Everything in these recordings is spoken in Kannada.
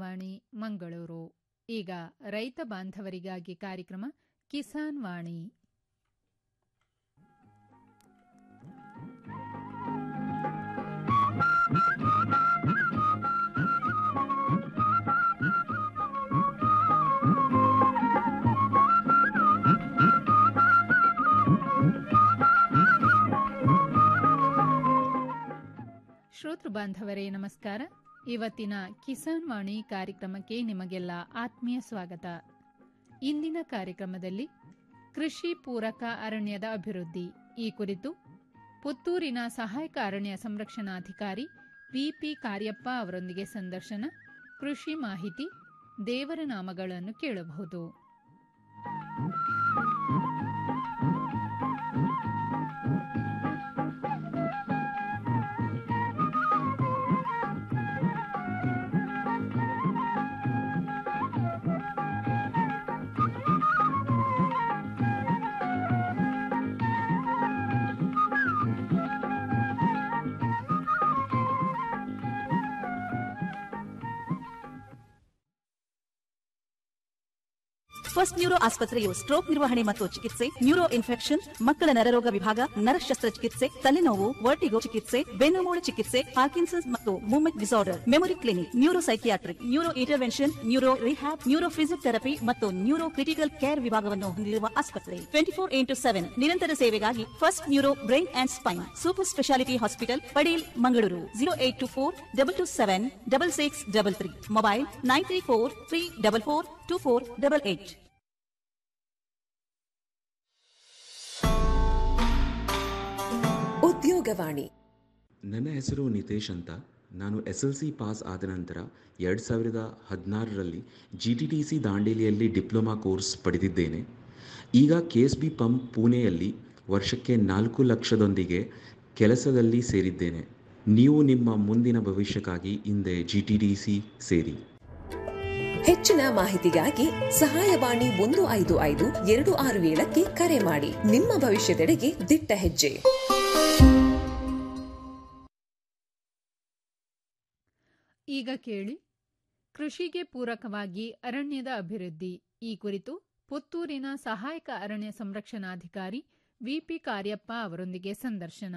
ಆಕಾಶವಾಣಿ ಮಂಗಳೂರು ಈಗ ರೈತ ಬಾಂಧವರಿಗಾಗಿ ಕಾರ್ಯಕ್ರಮ ಕಿಸಾನ್ ವಾಣಿ ಶ್ರೋತೃ ಬಾಂಧವರೇ ನಮಸ್ಕಾರ ಇವತ್ತಿನ ಕಿಸಾನ್ ವಾಣಿ ಕಾರ್ಯಕ್ರಮಕ್ಕೆ ನಿಮಗೆಲ್ಲ ಆತ್ಮೀಯ ಸ್ವಾಗತ ಇಂದಿನ ಕಾರ್ಯಕ್ರಮದಲ್ಲಿ ಕೃಷಿ ಪೂರಕ ಅರಣ್ಯದ ಅಭಿವೃದ್ಧಿ ಈ ಕುರಿತು ಪುತ್ತೂರಿನ ಸಹಾಯಕ ಅರಣ್ಯ ಸಂರಕ್ಷಣಾಧಿಕಾರಿ ವಿಪಿ ಕಾರ್ಯಪ್ಪ ಅವರೊಂದಿಗೆ ಸಂದರ್ಶನ ಕೃಷಿ ಮಾಹಿತಿ ದೇವರ ನಾಮಗಳನ್ನು ಕೇಳಬಹುದು ಫಸ್ಟ್ ನ್ಯೂರೋ ಆಸ್ಪತ್ರೆಯು ಸ್ಟ್ರೋಕ್ ನಿರ್ವಹಣೆ ಮತ್ತು ಚಿಕಿತ್ಸೆ ನ್ಯೂರೋ ಇನ್ಫೆಕ್ಷನ್ ಮಕ್ಕಳ ನರರೋಗ ವಿಭಾಗ ನರ ಶಸ್ತ್ರಚಿಕಿತ್ಸೆ ತಲೆನೋವು ವರ್ಟಿಗೋ ಚಿಕಿತ್ಸೆ ಬೆನ್ನುಮೂಳೆ ಚಿಕಿತ್ಸೆ ಪಾರ್ಕಿನ್ಸನ್ಸ್ ಮತ್ತು movement disorder memory clinic neuro psychiatric neuro intervention neuro rehab neuro physiotherapy ಮತ್ತು ನ್ಯೂರೋ ಕ್ರಿಟಿಕಲ್ ಕೇರ್ ವಿಭಾಗವನ್ನು ಹೊಂದಿರುವ ಆಸ್ಪತ್ರೆ ಟ್ವೆಂಟಿ ಫೋರ್ ಇಂಟು ಸೆವೆನ್ ನಿರಂತರ ಸೇವೆಗಾಗಿ first neuro brain and spine super speciality hospital Padil Mangaluru zero eight two four double two seven double six double three mobile nine three four three double four two four double eight Udyogavani ನನ್ನ ಹೆಸರು ನಿತೇಶ್ ಅಂತ ನಾನು ಎಸ್ ಎಲ್ ಸಿ ಪಾಸ್ ಆದ ನಂತರ ಎರಡು ಸಾವಿರದ ಹದಿನಾರರಲ್ಲಿ ಜಿ ಟಿ ಟಿ ಸಿ ದಾಂಡೇಲಿಯಲ್ಲಿ ಡಿಪ್ಲೊಮಾ ಕೋರ್ಸ್ ಪಡೆದಿದ್ದೇನೆ ಈಗ ಕೆ ಎಸ್ ಬಿ ಪಂಪ್ ಪುಣೆಯಲ್ಲಿ ವರ್ಷಕ್ಕೆ ನಾಲ್ಕು ಲಕ್ಷದೊಂದಿಗೆ ಕೆಲಸದಲ್ಲಿ ಸೇರಿದ್ದೇನೆ ನೀವು ನಿಮ್ಮ ಮುಂದಿನ ಭವಿಷ್ಯಕ್ಕಾಗಿ ಹಿಂದೆ ಜಿ ಟಿ ಟಿ ಸಿ ಸೇರಿ ಹೆಚ್ಚಿನ ಮಾಹಿತಿಗಾಗಿ ಸಹಾಯವಾಣಿ ಒಂದು ಐದು ಐದು ಎರಡು ಆರು ಏಳಕ್ಕೆ ಕರೆ ಮಾಡಿ ನಿಮ್ಮ ಭವಿಷ್ಯದೆಡೆಗೆ ದಿಟ್ಟ ಹೆಜ್ಜೆ ಈಗ ಕೇಳಿ ಕೃಷಿಗೆ ಪೂರಕವಾಗಿ ಅರಣ್ಯದ ಅಭಿವೃದ್ಧಿ ಈ ಕುರಿತು ಪುತ್ತೂರಿನ ಸಹಾಯಕ ಅರಣ್ಯ ಸಂರಕ್ಷಣಾಧಿಕಾರಿ ವಿಪಿ ಕಾರ್ಯಪ್ಪ ಅವರೊಂದಿಗೆ ಸಂದರ್ಶನ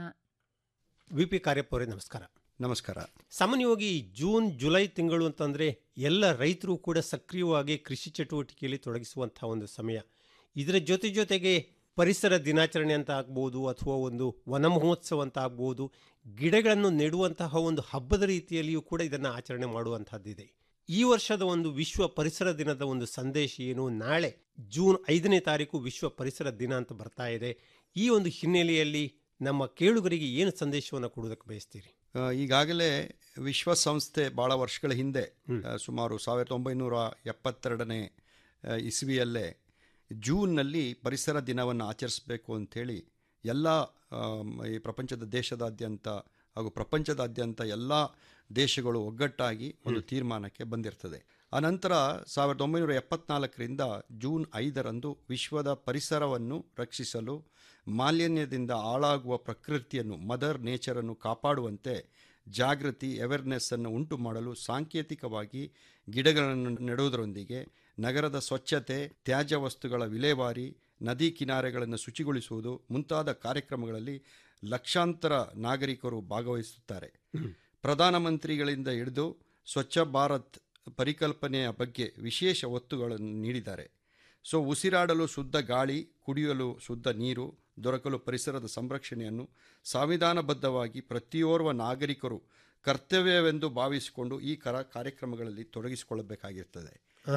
ವಿ ಪಿ ಕಾರ್ಯಪ್ಪ ಅವರೇ ನಮಸ್ಕಾರ ನಮಸ್ಕಾರ ಸಾಮಾನ್ಯವಾಗಿ ಜೂನ್ ಜುಲೈ ತಿಂಗಳು ಅಂತಂದರೆ ಎಲ್ಲ ರೈತರು ಕೂಡ ಸಕ್ರಿಯವಾಗಿ ಕೃಷಿ ಚಟುವಟಿಕೆಯಲ್ಲಿ ತೊಡಗಿಸುವಂತಹ ಒಂದು ಸಮಯ ಇದರ ಜೊತೆ ಜೊತೆಗೆ ಪರಿಸರ ದಿನಾಚರಣೆ ಅಂತ ಆಗ್ಬೋದು ಅಥವಾ ಒಂದು ವನ ಮಹೋತ್ಸವ ಅಂತ ಆಗ್ಬೋದು ಗಿಡಗಳನ್ನು ನೆಡುವಂತಹ ಒಂದು ಹಬ್ಬದ ರೀತಿಯಲ್ಲಿಯೂ ಕೂಡ ಇದನ್ನು ಆಚರಣೆ ಮಾಡುವಂತಹದ್ದಿದೆ ಈ ವರ್ಷದ ಒಂದು ವಿಶ್ವ ಪರಿಸರ ದಿನದ ಒಂದು ಸಂದೇಶ ಏನು ನಾಳೆ ಜೂನ್ ಐದನೇ ತಾರೀಕು ವಿಶ್ವ ಪರಿಸರ ದಿನ ಅಂತ ಬರ್ತಾ ಇದೆ ಈ ಒಂದು ಹಿನ್ನೆಲೆಯಲ್ಲಿ ನಮ್ಮ ಕೇಳುಗರಿಗೆ ಏನು ಸಂದೇಶವನ್ನು ಕೊಡೋದಕ್ಕೆ ಬಯಸ್ತೀರಿ ಆ, ಈಗಾಗಲೇ ವಿಶ್ವಸಂಸ್ಥೆ ಭಾಳ ವರ್ಷಗಳ ಹಿಂದೆ ಆ, ಸುಮಾರು ಸಾವಿರದ ಒಂಬೈನೂರ ಎಪ್ಪತ್ತೆರಡನೇ ಆ, ಇಸ್ವಿಯಲ್ಲೇ ಜೂನ್ನಲ್ಲಿ ಪರಿಸರ ದಿನವನ್ನು ಆಚರಿಸಬೇಕು ಅಂಥೇಳಿ ಎಲ್ಲ ಆಮ್, ಈ ಪ್ರಪಂಚದ ದೇಶದಾದ್ಯಂತ ಹಾಗೂ ಪ್ರಪಂಚದಾದ್ಯಂತ ಎಲ್ಲ ದೇಶಗಳು ಒಗ್ಗಟ್ಟಾಗಿ ಒಂದು ತೀರ್ಮಾನಕ್ಕೆ ಬಂದಿರ್ತದೆ ಅನಂತರ ಸಾವಿರದ ಒಂಬೈನೂರ ಎಪ್ಪತ್ನಾಲ್ಕರಿಂದ ಜೂನ್ ಐದರಂದು ವಿಶ್ವದ ಪರಿಸರವನ್ನು ರಕ್ಷಿಸಲು ಮಾಲಿನ್ಯದಿಂದ ಹಾಳಾಗುವ ಪ್ರಕೃತಿಯನ್ನು ಮದರ್ ನೇಚರನ್ನು ಕಾಪಾಡುವಂತೆ ಜಾಗೃತಿ ಅವೇರ್ನೆಸ್ಸನ್ನು ಉಂಟು ಮಾಡಲು ಸಾಂಕೇತಿಕವಾಗಿ ಗಿಡಗಳನ್ನು ನೆಡುವುದರೊಂದಿಗೆ ನಗರದ ಸ್ವಚ್ಛತೆ ತ್ಯಾಜ್ಯ ವಸ್ತುಗಳ ವಿಲೇವಾರಿ ನದಿ ಕಿನಾರೆಗಳನ್ನು ಶುಚಿಗೊಳಿಸುವುದು ಮುಂತಾದ ಕಾರ್ಯಕ್ರಮಗಳಲ್ಲಿ ಲಕ್ಷಾಂತರ ನಾಗರಿಕರು ಭಾಗವಹಿಸುತ್ತಾರೆ ಪ್ರಧಾನಮಂತ್ರಿಗಳಿಂದ ಹಿಡಿದು ಸ್ವಚ್ಛ ಭಾರತ್ ಪರಿಕಲ್ಪನೆಯ ಬಗ್ಗೆ ವಿಶೇಷ ಒತ್ತುಗಳನ್ನು ನೀಡಿದ್ದಾರೆ ಸೊ ಉಸಿರಾಡಲು ಶುದ್ಧ ಗಾಳಿ ಕುಡಿಯಲು ಶುದ್ಧ ನೀರು ದೊರಕಲು ಪರಿಸರದ ಸಂರಕ್ಷಣೆಯನ್ನು ಸಂವಿಧಾನಬದ್ಧವಾಗಿ ಪ್ರತಿಯೋರ್ವ ನಾಗರಿಕರು ಕರ್ತವ್ಯವೆಂದು ಭಾವಿಸಿಕೊಂಡು ಈ ಕರ ಕಾರ್ಯಕ್ರಮಗಳಲ್ಲಿ ತೊಡಗಿಸಿಕೊಳ್ಳಬೇಕಾಗಿರ್ತದೆ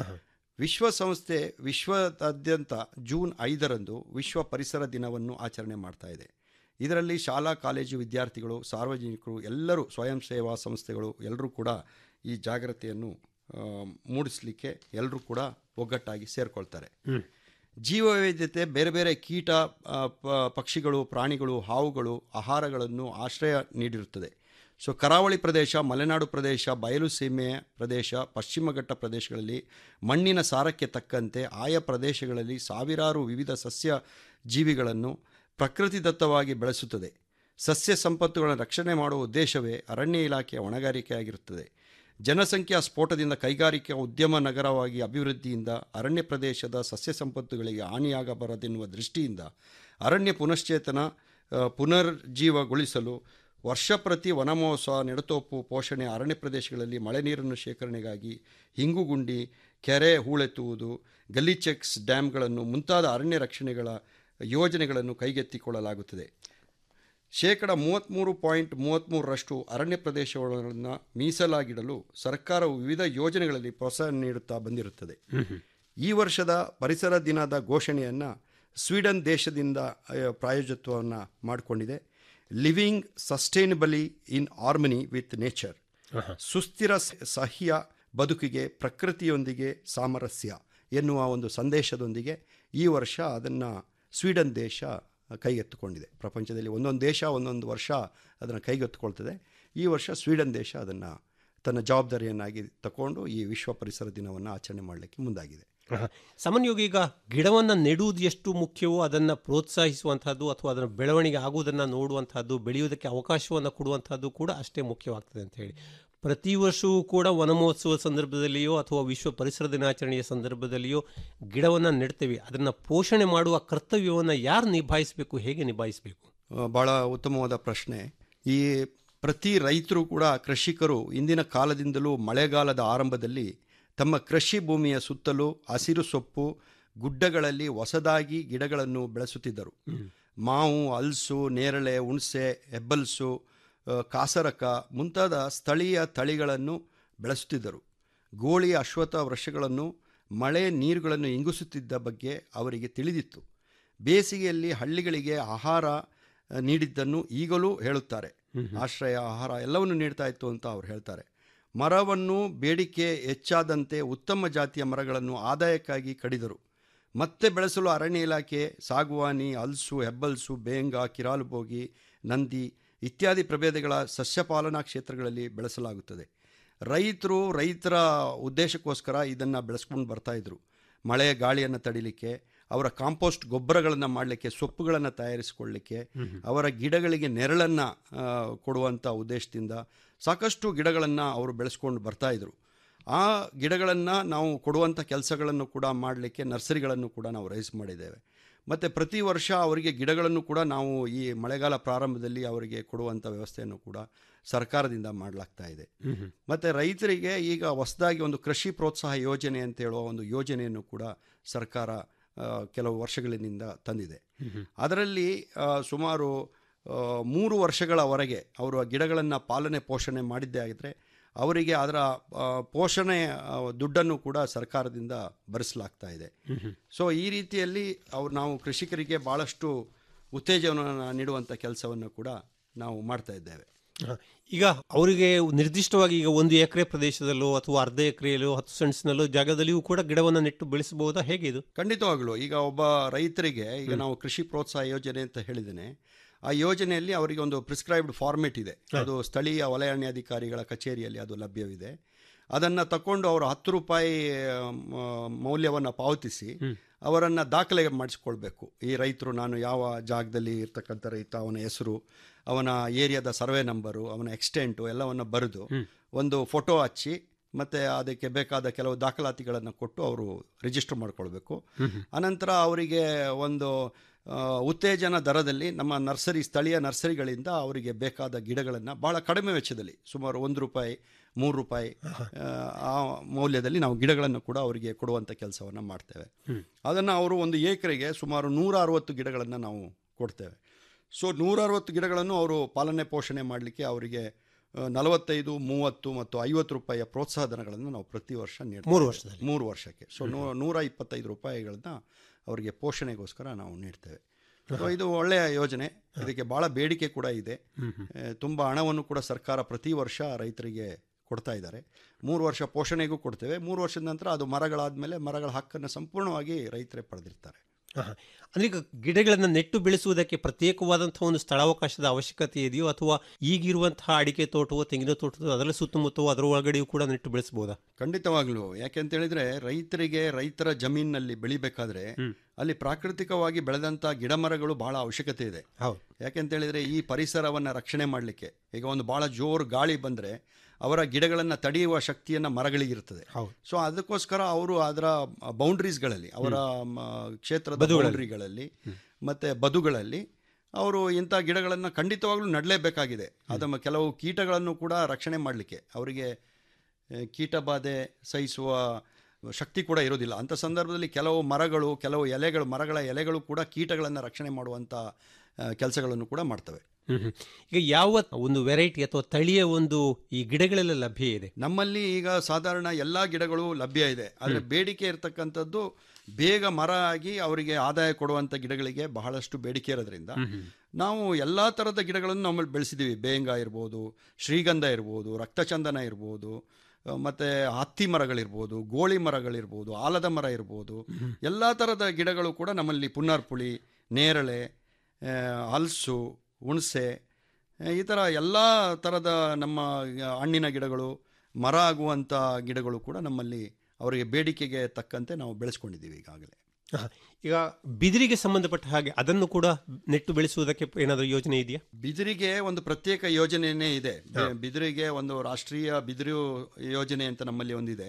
ವಿಶ್ವಸಂಸ್ಥೆ ವಿಶ್ವದಾದ್ಯಂತ ಜೂನ್ ಐದರಂದು ವಿಶ್ವ ಪರಿಸರ ದಿನವನ್ನು ಆಚರಣೆ ಮಾಡ್ತಾ ಇದೆ ಇದರಲ್ಲಿ ಶಾಲಾ ಕಾಲೇಜು ವಿದ್ಯಾರ್ಥಿಗಳು ಸಾರ್ವಜನಿಕರು ಎಲ್ಲರೂ ಸ್ವಯಂ ಸೇವಾ ಸಂಸ್ಥೆಗಳು ಎಲ್ಲರೂ ಕೂಡ ಈ ಜಾಗ್ರತೆಯನ್ನು ಆ, ಮೂಡಿಸಲಿಕ್ಕೆ ಎಲ್ಲರೂ ಕೂಡ ಒಗ್ಗಟ್ಟಾಗಿ ಸೇರಿಕೊಳ್ತಾರೆ ಜೀವವೈವಿಧ್ಯತೆ ಬೇರೆ ಬೇರೆ ಕೀಟ ಆ, ಪ- ಪಕ್ಷಿಗಳು ಪ್ರಾಣಿಗಳು ಹಾವುಗಳು ಆಹಾರಗಳನ್ನು ಆಶ್ರಯ ನೀಡಿರುತ್ತದೆ ಸೊ ಕರಾವಳಿ ಪ್ರದೇಶ ಮಲೆನಾಡು ಪ್ರದೇಶ ಬಯಲು ಸೀಮೆ ಪ್ರದೇಶ ಪಶ್ಚಿಮ ಘಟ್ಟ ಪ್ರದೇಶಗಳಲ್ಲಿ ಮಣ್ಣಿನ ಸಾರಕ್ಕೆ ತಕ್ಕಂತೆ ಆಯಾ ಪ್ರದೇಶಗಳಲ್ಲಿ ಸಾವಿರಾರು ವಿವಿಧ ಸಸ್ಯ ಜೀವಿಗಳನ್ನು ಪ್ರಕೃತಿದತ್ತವಾಗಿ ಬೆಳೆಸುತ್ತದೆ ಸಸ್ಯ ಸಂಪತ್ತುಗಳನ್ನು ರಕ್ಷಣೆ ಮಾಡುವ ಉದ್ದೇಶವೇ ಅರಣ್ಯ ಇಲಾಖೆಯ ಹೊಣೆಗಾರಿಕೆಯಾಗಿರುತ್ತದೆ ಜನಸಂಖ್ಯಾ ಸ್ಫೋಟದಿಂದ ಕೈಗಾರಿಕಾ ಉದ್ಯಮ ನಗರವಾಗಿ ಅಭಿವೃದ್ಧಿಯಿಂದ ಅರಣ್ಯ ಪ್ರದೇಶದ ಸಸ್ಯ ಸಂಪತ್ತುಗಳಿಗೆ ಹಾನಿಯಾಗಬಾರದೆನ್ನುವ ದೃಷ್ಟಿಯಿಂದ ಅರಣ್ಯ ಪುನಶ್ಚೇತನ ಆ, ಪುನರ್ಜೀವಗೊಳಿಸಲು ವರ್ಷ ಪ್ರತಿ ವನಮಹೋತ್ಸವ ನೆಡತೋಪು ಪೋಷಣೆ ಅರಣ್ಯ ಪ್ರದೇಶಗಳಲ್ಲಿ ಮಳೆ ನೀರನ್ನು ಶೇಖರಣೆಗಾಗಿ ಹಿಂಗುಗುಂಡಿ ಕೆರೆ ಹೂಳೆತ್ತುವುದು ಗಲ್ಲಿ ಚೆಕ್ಸ್ ಡ್ಯಾಮ್ಗಳನ್ನು ಮುಂತಾದ ಅರಣ್ಯ ರಕ್ಷಣೆಗಳ ಯೋಜನೆಗಳನ್ನು ಕೈಗೆತ್ತಿಕೊಳ್ಳಲಾಗುತ್ತದೆ ಶೇಕಡ ಮೂವತ್ತ್ಮೂರು ಪಾಯಿಂಟ್ ಮೂವತ್ತ್ಮೂರರಷ್ಟು ಅರಣ್ಯ ಪ್ರದೇಶಗಳನ್ನು ಮೀಸಲಾಗಿಡಲು ಸರ್ಕಾರವು ವಿವಿಧ ಯೋಜನೆಗಳಲ್ಲಿ ಪ್ರೋತ್ಸಾಹ ನೀಡುತ್ತಾ ಬಂದಿರುತ್ತದೆ ಈ ವರ್ಷದ ಪರಿಸರ ದಿನದ ಘೋಷಣೆಯನ್ನು ಸ್ವೀಡನ್ ದೇಶದಿಂದ ಆ, ಪ್ರಾಯೋಜತ್ವವನ್ನು ಮಾಡಿಕೊಂಡಿದೆ living sustainably in harmony with nature ಸುಸ್ಥಿರ ಸ- ಸಹ್ಯ ಬದುಕಿಗೆ ಪ್ರಕೃತಿಯೊಂದಿಗೆ ಸಾಮರಸ್ಯ ಎನ್ನುವ ಒಂದು ಸಂದೇಶದೊಂದಿಗೆ ಈ ವರ್ಷ ಅದನ್ನು ಸ್ವೀಡನ್ ದೇಶ ಕೈಗೆತ್ತಿಕೊಂಡಿದೆ ಪ್ರಪಂಚದಲ್ಲಿ ಒಂದೊಂದು ದೇಶ ಒಂದೊಂದು ವರ್ಷ ಅದನ್ನು ಕೈಗೆತ್ತಿಕೊಳ್ತದೆ ಈ ವರ್ಷ ಸ್ವೀಡನ್ ದೇಶ ಅದನ್ನು ತನ್ನ ಜವಾಬ್ದಾರಿಯನ್ನಾಗಿ ತಗೊಂಡು ಈ ವಿಶ್ವ ಪರಿಸರ ದಿನವನ್ನು ಆಚರಣೆ ಮಾಡಲಿಕ್ಕೆ ಮುಂದಾಗಿದೆ ಆಹಾ. ಸಾಮಾನ್ಯವಾಗಿ ಈಗ ಗಿಡವನ್ನು ನೆಡುವುದು ಎಷ್ಟು ಮುಖ್ಯವೋ ಅದನ್ನು ಪ್ರೋತ್ಸಾಹಿಸುವಂಥದ್ದು ಅಥವಾ ಅದರ ಬೆಳವಣಿಗೆ ಆಗುವುದನ್ನು ನೋಡುವಂಥದ್ದು ಬೆಳೆಯುವುದಕ್ಕೆ ಅವಕಾಶವನ್ನು ಕೊಡುವಂಥದ್ದು ಕೂಡ ಅಷ್ಟೇ ಮುಖ್ಯವಾಗ್ತದೆ ಅಂತ ಹೇಳಿ ಪ್ರತಿ ವರ್ಷವೂ ಕೂಡ ವನಮಹೋತ್ಸವ ಸಂದರ್ಭದಲ್ಲಿಯೋ ಅಥವಾ ವಿಶ್ವ ಪರಿಸರ ದಿನಾಚರಣೆಯ ಸಂದರ್ಭದಲ್ಲಿಯೋ ಗಿಡವನ್ನು ನೆಡ್ತೇವೆ ಅದನ್ನು ಪೋಷಣೆ ಮಾಡುವ ಕರ್ತವ್ಯವನ್ನು ಯಾರು ನಿಭಾಯಿಸಬೇಕು ಹೇಗೆ ನಿಭಾಯಿಸಬೇಕು ಆ, ಭಾಳ ಉತ್ತಮವಾದ ಪ್ರಶ್ನೆ ಈ ಪ್ರತಿ ರೈತರು ಕೂಡ ಕೃಷಿಕರು ಇಂದಿನ ಕಾಲದಿಂದಲೂ ಮಳೆಗಾಲದ ಆರಂಭದಲ್ಲಿ ತಮ್ಮ ಕೃಷಿ ಭೂಮಿಯ ಸುತ್ತಲೂ ಹಸಿರು ಸೊಪ್ಪು ಗುಡ್ಡಗಳಲ್ಲಿ ಹೊಸದಾಗಿ ಗಿಡಗಳನ್ನು ಬೆಳೆಸುತ್ತಿದ್ದರು ಮಾವು ಹಲಸು ನೇರಳೆ ಹುಣಸೆ ಹೆಬ್ಬಲ್ಸು ಆ, ಕಾಸರಕ ಮುಂತಾದ ಸ್ಥಳೀಯ ತಳಿಗಳನ್ನು ಬೆಳೆಸುತ್ತಿದ್ದರು ಗೋಳಿ ಅಶ್ವತ್ಥ ವೃಕ್ಷಗಳನ್ನು ಮಳೆ ನೀರುಗಳನ್ನು ಇಂಗಿಸುತ್ತಿದ್ದ ಬಗ್ಗೆ ಅವರಿಗೆ ತಿಳಿದಿತ್ತು ಬೇಸಿಗೆಯಲ್ಲಿ ಹಳ್ಳಿಗಳಿಗೆ ಆಹಾರ ಆ, ನೀಡಿದ್ದನ್ನು ಈಗಲೂ ಹೇಳುತ್ತಾರೆ ಆಶ್ರಯ ಆಹಾರ ಎಲ್ಲವನ್ನು ನೀಡ್ತಾ ಇತ್ತು ಅಂತ ಅವ್ರು ಹೇಳ್ತಾರೆ ಮರವನ್ನು ಬೇಡಿಕೆ ಹೆಚ್ಚಾದಂತೆ ಉತ್ತಮ ಜಾತಿಯ ಮರಗಳನ್ನು ಆದಾಯಕ್ಕಾಗಿ ಕಡಿದರು ಮತ್ತೆ ಬೆಳೆಸಲು ಅರಣ್ಯ ಇಲಾಖೆ ಸಾಗುವಾನಿ ಹಲ್ಸು ಹೆಬ್ಬಲ್ಸು ಬೇಂಗ ಕಿರಾಲುಬೋಗಿ ನಂದಿ ಇತ್ಯಾದಿ ಪ್ರಭೇದಗಳ ಸಸ್ಯಪಾಲನಾ ಕ್ಷೇತ್ರಗಳಲ್ಲಿ ಬೆಳೆಸಲಾಗುತ್ತದೆ ರೈತರು ರೈತರ ಉದ್ದೇಶಕ್ಕೋಸ್ಕರ ಇದನ್ನು ಬೆಳೆಸ್ಕೊಂಡು ಬರ್ತಾಯಿದ್ರು ಮಳೆ ಗಾಳಿಯನ್ನು ತಡಿಲಿಕ್ಕೆ ಅವರ ಕಾಂಪೋಸ್ಟ್ ಗೊಬ್ಬರಗಳನ್ನು ಮಾಡಲಿಕ್ಕೆ ಸೊಪ್ಪುಗಳನ್ನು ತಯಾರಿಸಿಕೊಳ್ಳಲಿಕ್ಕೆ ಅವರ ಗಿಡಗಳಿಗೆ ನೆರಳನ್ನು ಕೊಡುವಂಥ ಉದ್ದೇಶದಿಂದ ಸಾಕಷ್ಟು ಗಿಡಗಳನ್ನು ಅವರು ಬೆಳೆಸ್ಕೊಂಡು ಬರ್ತಾಯಿದ್ರು ಆ ಗಿಡಗಳನ್ನು ನಾವು ಕೊಡುವಂಥ ಕೆಲಸಗಳನ್ನು ಕೂಡ ಮಾಡಲಿಕ್ಕೆ ನರ್ಸರಿಗಳನ್ನು ಕೂಡ ನಾವು ರೈಸ್ ಮಾಡಿದ್ದೇವೆ ಮತ್ತು ಪ್ರತಿ ವರ್ಷ ಅವರಿಗೆ ಗಿಡಗಳನ್ನು ಕೂಡ ನಾವು ಈ ಮಳೆಗಾಲ ಪ್ರಾರಂಭದಲ್ಲಿ ಅವರಿಗೆ ಕೊಡುವಂಥ ವ್ಯವಸ್ಥೆಯನ್ನು ಕೂಡ ಸರ್ಕಾರದಿಂದ ಮಾಡಲಾಗ್ತಾ ಇದೆ ಮತ್ತು ರೈತರಿಗೆ ಈಗ ಹೊಸದಾಗಿ ಒಂದು ಕೃಷಿ ಪ್ರೋತ್ಸಾಹ ಯೋಜನೆ ಅಂತ ಹೇಳುವ ಒಂದು ಯೋಜನೆಯನ್ನು ಕೂಡ ಸರ್ಕಾರ ಆ, ಕೆಲವು ವರ್ಷಗಳಿಂದ ತಂದಿದೆ ಅದರಲ್ಲಿ ಆ, ಸುಮಾರು ಆ, ಮೂರು ವರ್ಷಗಳವರೆಗೆ ಅವರು ಆ ಗಿಡಗಳನ್ನು ಪಾಲನೆ ಪೋಷಣೆ ಮಾಡಿದ್ದೇ ಆಗಿದ್ರೆ ಅವರಿಗೆ ಅದರ ಆ, ಪೋಷಣೆ ಆ, ದುಡ್ಡನ್ನು ಕೂಡ ಸರ್ಕಾರದಿಂದ ಭರಿಸಲಾಗ್ತಾ ಇದೆ ಸೊ ಈ ರೀತಿಯಲ್ಲಿ ಅವ್ರು ನಾವು ಕೃಷಿಕರಿಗೆ ಭಾಳಷ್ಟು ಉತ್ತೇಜನವನ್ನು ನೀಡುವಂಥ ಕೆಲಸವನ್ನು ಕೂಡ ನಾವು ಮಾಡ್ತಾ ಇದ್ದೇವೆ ಹ. ಈಗ ಅವರಿಗೆ ನಿರ್ದಿಷ್ಟವಾಗಿ ಈಗ ಒಂದು ಎಕರೆ ಪ್ರದೇಶದಲ್ಲೋ ಅಥವಾ ಅರ್ಧ ಎಕರೆಯಲ್ಲೋ ಹತ್ತು ಸೆಂಟ್ಸ್ನಲ್ಲೋ ಜಾಗದಲ್ಲಿಯೂ ಕೂಡ ಗಿಡವನ್ನು ನೆಟ್ಟು ಬೆಳೆಸಬಹುದಾ ಹೇಗೆ ಇದು ಖಂಡಿತವಾಗ್ಲೂ ಈಗ ಒಬ್ಬ ರೈತರಿಗೆ ಈಗ ನಾವು ಕೃಷಿ ಪ್ರೋತ್ಸಾಹ ಯೋಜನೆ ಅಂತ ಹೇಳಿದ್ದೇನೆ ಆ ಯೋಜನೆಯಲ್ಲಿ ಅವರಿಗೆ ಒಂದು ಪ್ರಿಸ್ಕ್ರೈಬ್ಡ್ ಫಾರ್ಮೇಟ್ ಇದೆ ಅದು ಸ್ಥಳೀಯ ವಲಯಾರಣ್ಯಾಧಿಕಾರಿಗಳ ಕಚೇರಿಯಲ್ಲಿ ಅದು ಲಭ್ಯವಿದೆ ಅದನ್ನು ತಕೊಂಡು ಅವರು ಹತ್ತು ರೂಪಾಯಿ ಮೌಲ್ಯವನ್ನು ಪಾವತಿಸಿ ಅವರನ್ನು ದಾಖಲೆ ಮಾಡಿಸ್ಕೊಳ್ಬೇಕು ಈ ರೈತರು ನಾನು ಯಾವ ಜಾಗದಲ್ಲಿ ಇರ್ತಕ್ಕಂಥ ರೈತ ಅವನ ಹೆಸರು ಅವನ ಏರಿಯಾದ ಸರ್ವೆ ನಂಬರು ಅವನ ಎಕ್ಸ್ಟೆಂಟು ಎಲ್ಲವನ್ನು ಬರೆದು ಒಂದು ಫೋಟೋ ಹಚ್ಚಿ ಮತ್ತು ಅದಕ್ಕೆ ಬೇಕಾದ ಕೆಲವು ದಾಖಲಾತಿಗಳನ್ನು ಕೊಟ್ಟು ಅವರು ರಿಜಿಸ್ಟರ್ ಮಾಡ್ಕೊಳ್ಬೇಕು ಅನಂತರ ಅವರಿಗೆ ಒಂದು ಆ, ಉತ್ತೇಜನ ದರದಲ್ಲಿ ನಮ್ಮ ನರ್ಸರಿ ಸ್ಥಳೀಯ ನರ್ಸರಿಗಳಿಂದ ಅವರಿಗೆ ಬೇಕಾದ ಗಿಡಗಳನ್ನು ಭಾಳ ಕಡಿಮೆ ವೆಚ್ಚದಲ್ಲಿ ಸುಮಾರು ಒಂದು ರೂಪಾಯಿ ಮೂರು ರೂಪಾಯಿ ಆ, ಆ ಮೌಲ್ಯದಲ್ಲಿ ನಾವು ಗಿಡಗಳನ್ನು ಕೂಡ ಅವರಿಗೆ ಕೊಡುವಂಥ ಕೆಲಸವನ್ನು ಮಾಡ್ತೇವೆ ಅದನ್ನು ಅವರು ಒಂದು ಏಕರೆಗೆ ಸುಮಾರು ನೂರ ಅರವತ್ತು ಗಿಡಗಳನ್ನು ನಾವು ಕೊಡ್ತೇವೆ ಸೊ ನೂರ ಅರವತ್ತು ಗಿಡಗಳನ್ನು ಅವರು ಪಾಲನೆ ಪೋಷಣೆ ಮಾಡಲಿಕ್ಕೆ ಅವರಿಗೆ ಆ, ನಲವತ್ತೈದು ಮೂವತ್ತು ಮತ್ತು ಐವತ್ತು ರೂಪಾಯಿಯ ಪ್ರೋತ್ಸಾಹ ಧನಗಳನ್ನು ನಾವು ಪ್ರತಿ ವರ್ಷ ನೀಡ್ತೇವೆ ಮೂರು ವರ್ಷದಲ್ಲಿ. ಮೂರು ವರ್ಷಕ್ಕೆ ಸೊ ನೂ ನೂರ ಇಪ್ಪತ್ತೈದು ರೂಪಾಯಿಗಳನ್ನ ಅವರಿಗೆ ಪೋಷಣೆಗೋಸ್ಕರ ನಾವು ನೀಡ್ತೇವೆ ಸೊ ಇದು ಒಳ್ಳೆಯ ಯೋಜನೆ ಇದಕ್ಕೆ ಭಾಳ ಬೇಡಿಕೆ ಕೂಡ ಇದೆ ತುಂಬ ಹಣವನ್ನು ಕೂಡ ಸರ್ಕಾರ ಪ್ರತಿ ವರ್ಷ ರೈತರಿಗೆ ಕೊಡ್ತಾ ಇದ್ದಾರೆ ಮೂರು ವರ್ಷ ಪೋಷಣೆಗೂ ಕೊಡ್ತೇವೆ ಮೂರು ವರ್ಷದ ನಂತರ ಅದು ಮರಗಳಾದಮೇಲೆ ಮರಗಳ ಹಕ್ಕನ್ನು ಸಂಪೂರ್ಣವಾಗಿ ರೈತರೇ ಪಡೆದಿರ್ತಾರೆ ಆಹಾ. ಅಂದ್ರೆ ಈಗ ಗಿಡಗಳನ್ನು ನೆಟ್ಟು ಬೆಳೆಸುವುದಕ್ಕೆ ಪ್ರತ್ಯೇಕವಾದಂತಹ ಒಂದು ಸ್ಥಳಾವಕಾಶದ ಅವಶ್ಯಕತೆ ಇದೆಯೋ ಅಥವಾ ಈಗಿರುವಂತಹ ಅಡಿಕೆ ತೋಟವೋ ತೆಂಗಿನ ತೋಟವೋ ಅದರ ಸುತ್ತಮುತ್ತವೋ ಅದರ ಒಳಗಡೆಯೂ ಕೂಡ ನೆಟ್ಟು ಬೆಳೆಸಬಹುದಾ ಖಂಡಿತವಾಗ್ಲೂ ಯಾಕೆಂತ ಹೇಳಿದ್ರೆ ರೈತರಿಗೆ ರೈತರ ಜಮೀನಿನಲ್ಲಿ ಬೆಳಿಬೇಕಾದ್ರೆ ಅಲ್ಲಿ ಪ್ರಾಕೃತಿಕವಾಗಿ ಬೆಳೆದಂಥ ಗಿಡ ಮರಗಳು ಬಹಳ ಅವಶ್ಯಕತೆ ಇದೆ ಹೌದು ಯಾಕೆಂತ ಹೇಳಿದ್ರೆ ಈ ಪರಿಸರವನ್ನು ರಕ್ಷಣೆ ಮಾಡಲಿಕ್ಕೆ ಈಗ ಒಂದು ಭಾಳ ಜೋರು ಗಾಳಿ ಬಂದರೆ ಅವರ ಗಿಡಗಳನ್ನು ತಡೆಯುವ ಶಕ್ತಿಯನ್ನು ಮರಗಳಿಗಿರ್ತದೆ ಹೌದು. ಸೊ ಅದಕ್ಕೋಸ್ಕರ ಅವರು ಅದರ ಬೌಂಡ್ರೀಸ್ಗಳಲ್ಲಿ ಅವರ ಮ, ಕ್ಷೇತ್ರದ ಬದುಗಳಲ್ಲಿ. ಬೌಂಡ್ರಿಗಳಲ್ಲಿ ಮತ್ತು ಬದುಗಳಲ್ಲಿ ಅವರು ಇಂಥ ಗಿಡಗಳನ್ನು ಖಂಡಿತವಾಗ್ಲೂ ನಡಲೇಬೇಕಾಗಿದೆ ಅದನ್ನು ಕೆಲವು ಕೀಟಗಳನ್ನು ಕೂಡ ರಕ್ಷಣೆ ಮಾಡಲಿಕ್ಕೆ ಅವರಿಗೆ ಆ, ಕೀಟ ಬಾಧೆ ಸಹಿಸುವ ಶಕ್ತಿ ಕೂಡ ಇರೋದಿಲ್ಲ ಅಂಥ ಸಂದರ್ಭದಲ್ಲಿ ಕೆಲವು ಮರಗಳು ಕೆಲವು ಎಲೆಗಳು ಮರಗಳ ಎಲೆಗಳು ಕೂಡ ಕೀಟಗಳನ್ನು ರಕ್ಷಣೆ ಮಾಡುವಂಥ ಕೆಲಸಗಳನ್ನು ಕೂಡ ಮಾಡ್ತವೆ ಹ್ಮ್ ಹ್ಮ್. ಈಗ ಯಾವ ಒಂದು ವೆರೈಟಿ ಅಥವಾ ತಳಿಯ ಒಂದು ಈ ಗಿಡಗಳೆಲ್ಲ ಲಭ್ಯ ಇದೆ ನಮ್ಮಲ್ಲಿ ಈಗ ಸಾಧಾರಣ ಎಲ್ಲ ಗಿಡಗಳು ಲಭ್ಯ ಇದೆ ಆದರೆ ಬೇಡಿಕೆ ಇರತಕ್ಕಂಥದ್ದು ಬೇಗ ಮರ ಆಗಿ ಅವರಿಗೆ ಆದಾಯ ಕೊಡುವಂಥ ಗಿಡಗಳಿಗೆ ಬಹಳಷ್ಟು ಬೇಡಿಕೆ ಇರೋದ್ರಿಂದ ನಾವು ಎಲ್ಲ ಥರದ ಗಿಡಗಳನ್ನು ನಮ್ಮಲ್ಲಿ ಬೆಳೆಸಿದ್ದೀವಿ ಬೇಂಗ ಇರ್ಬೋದು ಶ್ರೀಗಂಧ ಇರ್ಬೋದು ರಕ್ತಚಂದನ ಇರ್ಬೋದು ಆ, ಮತ್ತೆ ಹತ್ತಿ ಮರಗಳಿರ್ಬೋದು ಗೋಳಿ ಮರಗಳಿರ್ಬೋದು ಆಲದ ಮರ ಇರ್ಬೋದು ಎಲ್ಲ ಥರದ ಗಿಡಗಳು ಕೂಡ ನಮ್ಮಲ್ಲಿ ಪುನ್ನಾರ್ಪುಳಿ ನೇರಳೆ ಆ, ಹಲ್ಸು ಹುಣಸೆ ಆ, ಈ ಥರ ಎಲ್ಲ ಥರದ ನಮ್ಮ ಹಣ್ಣಿನ ಗಿಡಗಳು ಮರ ಆಗುವಂಥ ಗಿಡಗಳು ಕೂಡ ನಮ್ಮಲ್ಲಿ ಅವರಿಗೆ ಬೇಡಿಕೆಗೆ ತಕ್ಕಂತೆ ನಾವು ಬೆಳೆಸ್ಕೊಂಡಿದ್ದೀವಿ ಈಗಾಗಲೇ ಆಹಾ. ಈಗ ಬಿದಿರಿಗೆ ಸಂಬಂಧಪಟ್ಟ ಹಾಗೆ ಅದನ್ನು ಕೂಡ ನೆಟ್ಟು ಬೆಳೆಸುವುದಕ್ಕೆ ಏನಾದರೂ ಯೋಜನೆ ಇದೆಯಾ ಬಿದಿರಿಗೆ ಒಂದು ಪ್ರತ್ಯೇಕ ಯೋಜನೆಯೇ ಇದೆ ಬಿ- ಬಿದಿರಿಗೆ ಒಂದು ರಾಷ್ಟ್ರೀಯ ಬಿದಿರು ಯೋಜನೆ ಅಂತ ನಮ್ಮಲ್ಲಿ ಒಂದಿದೆ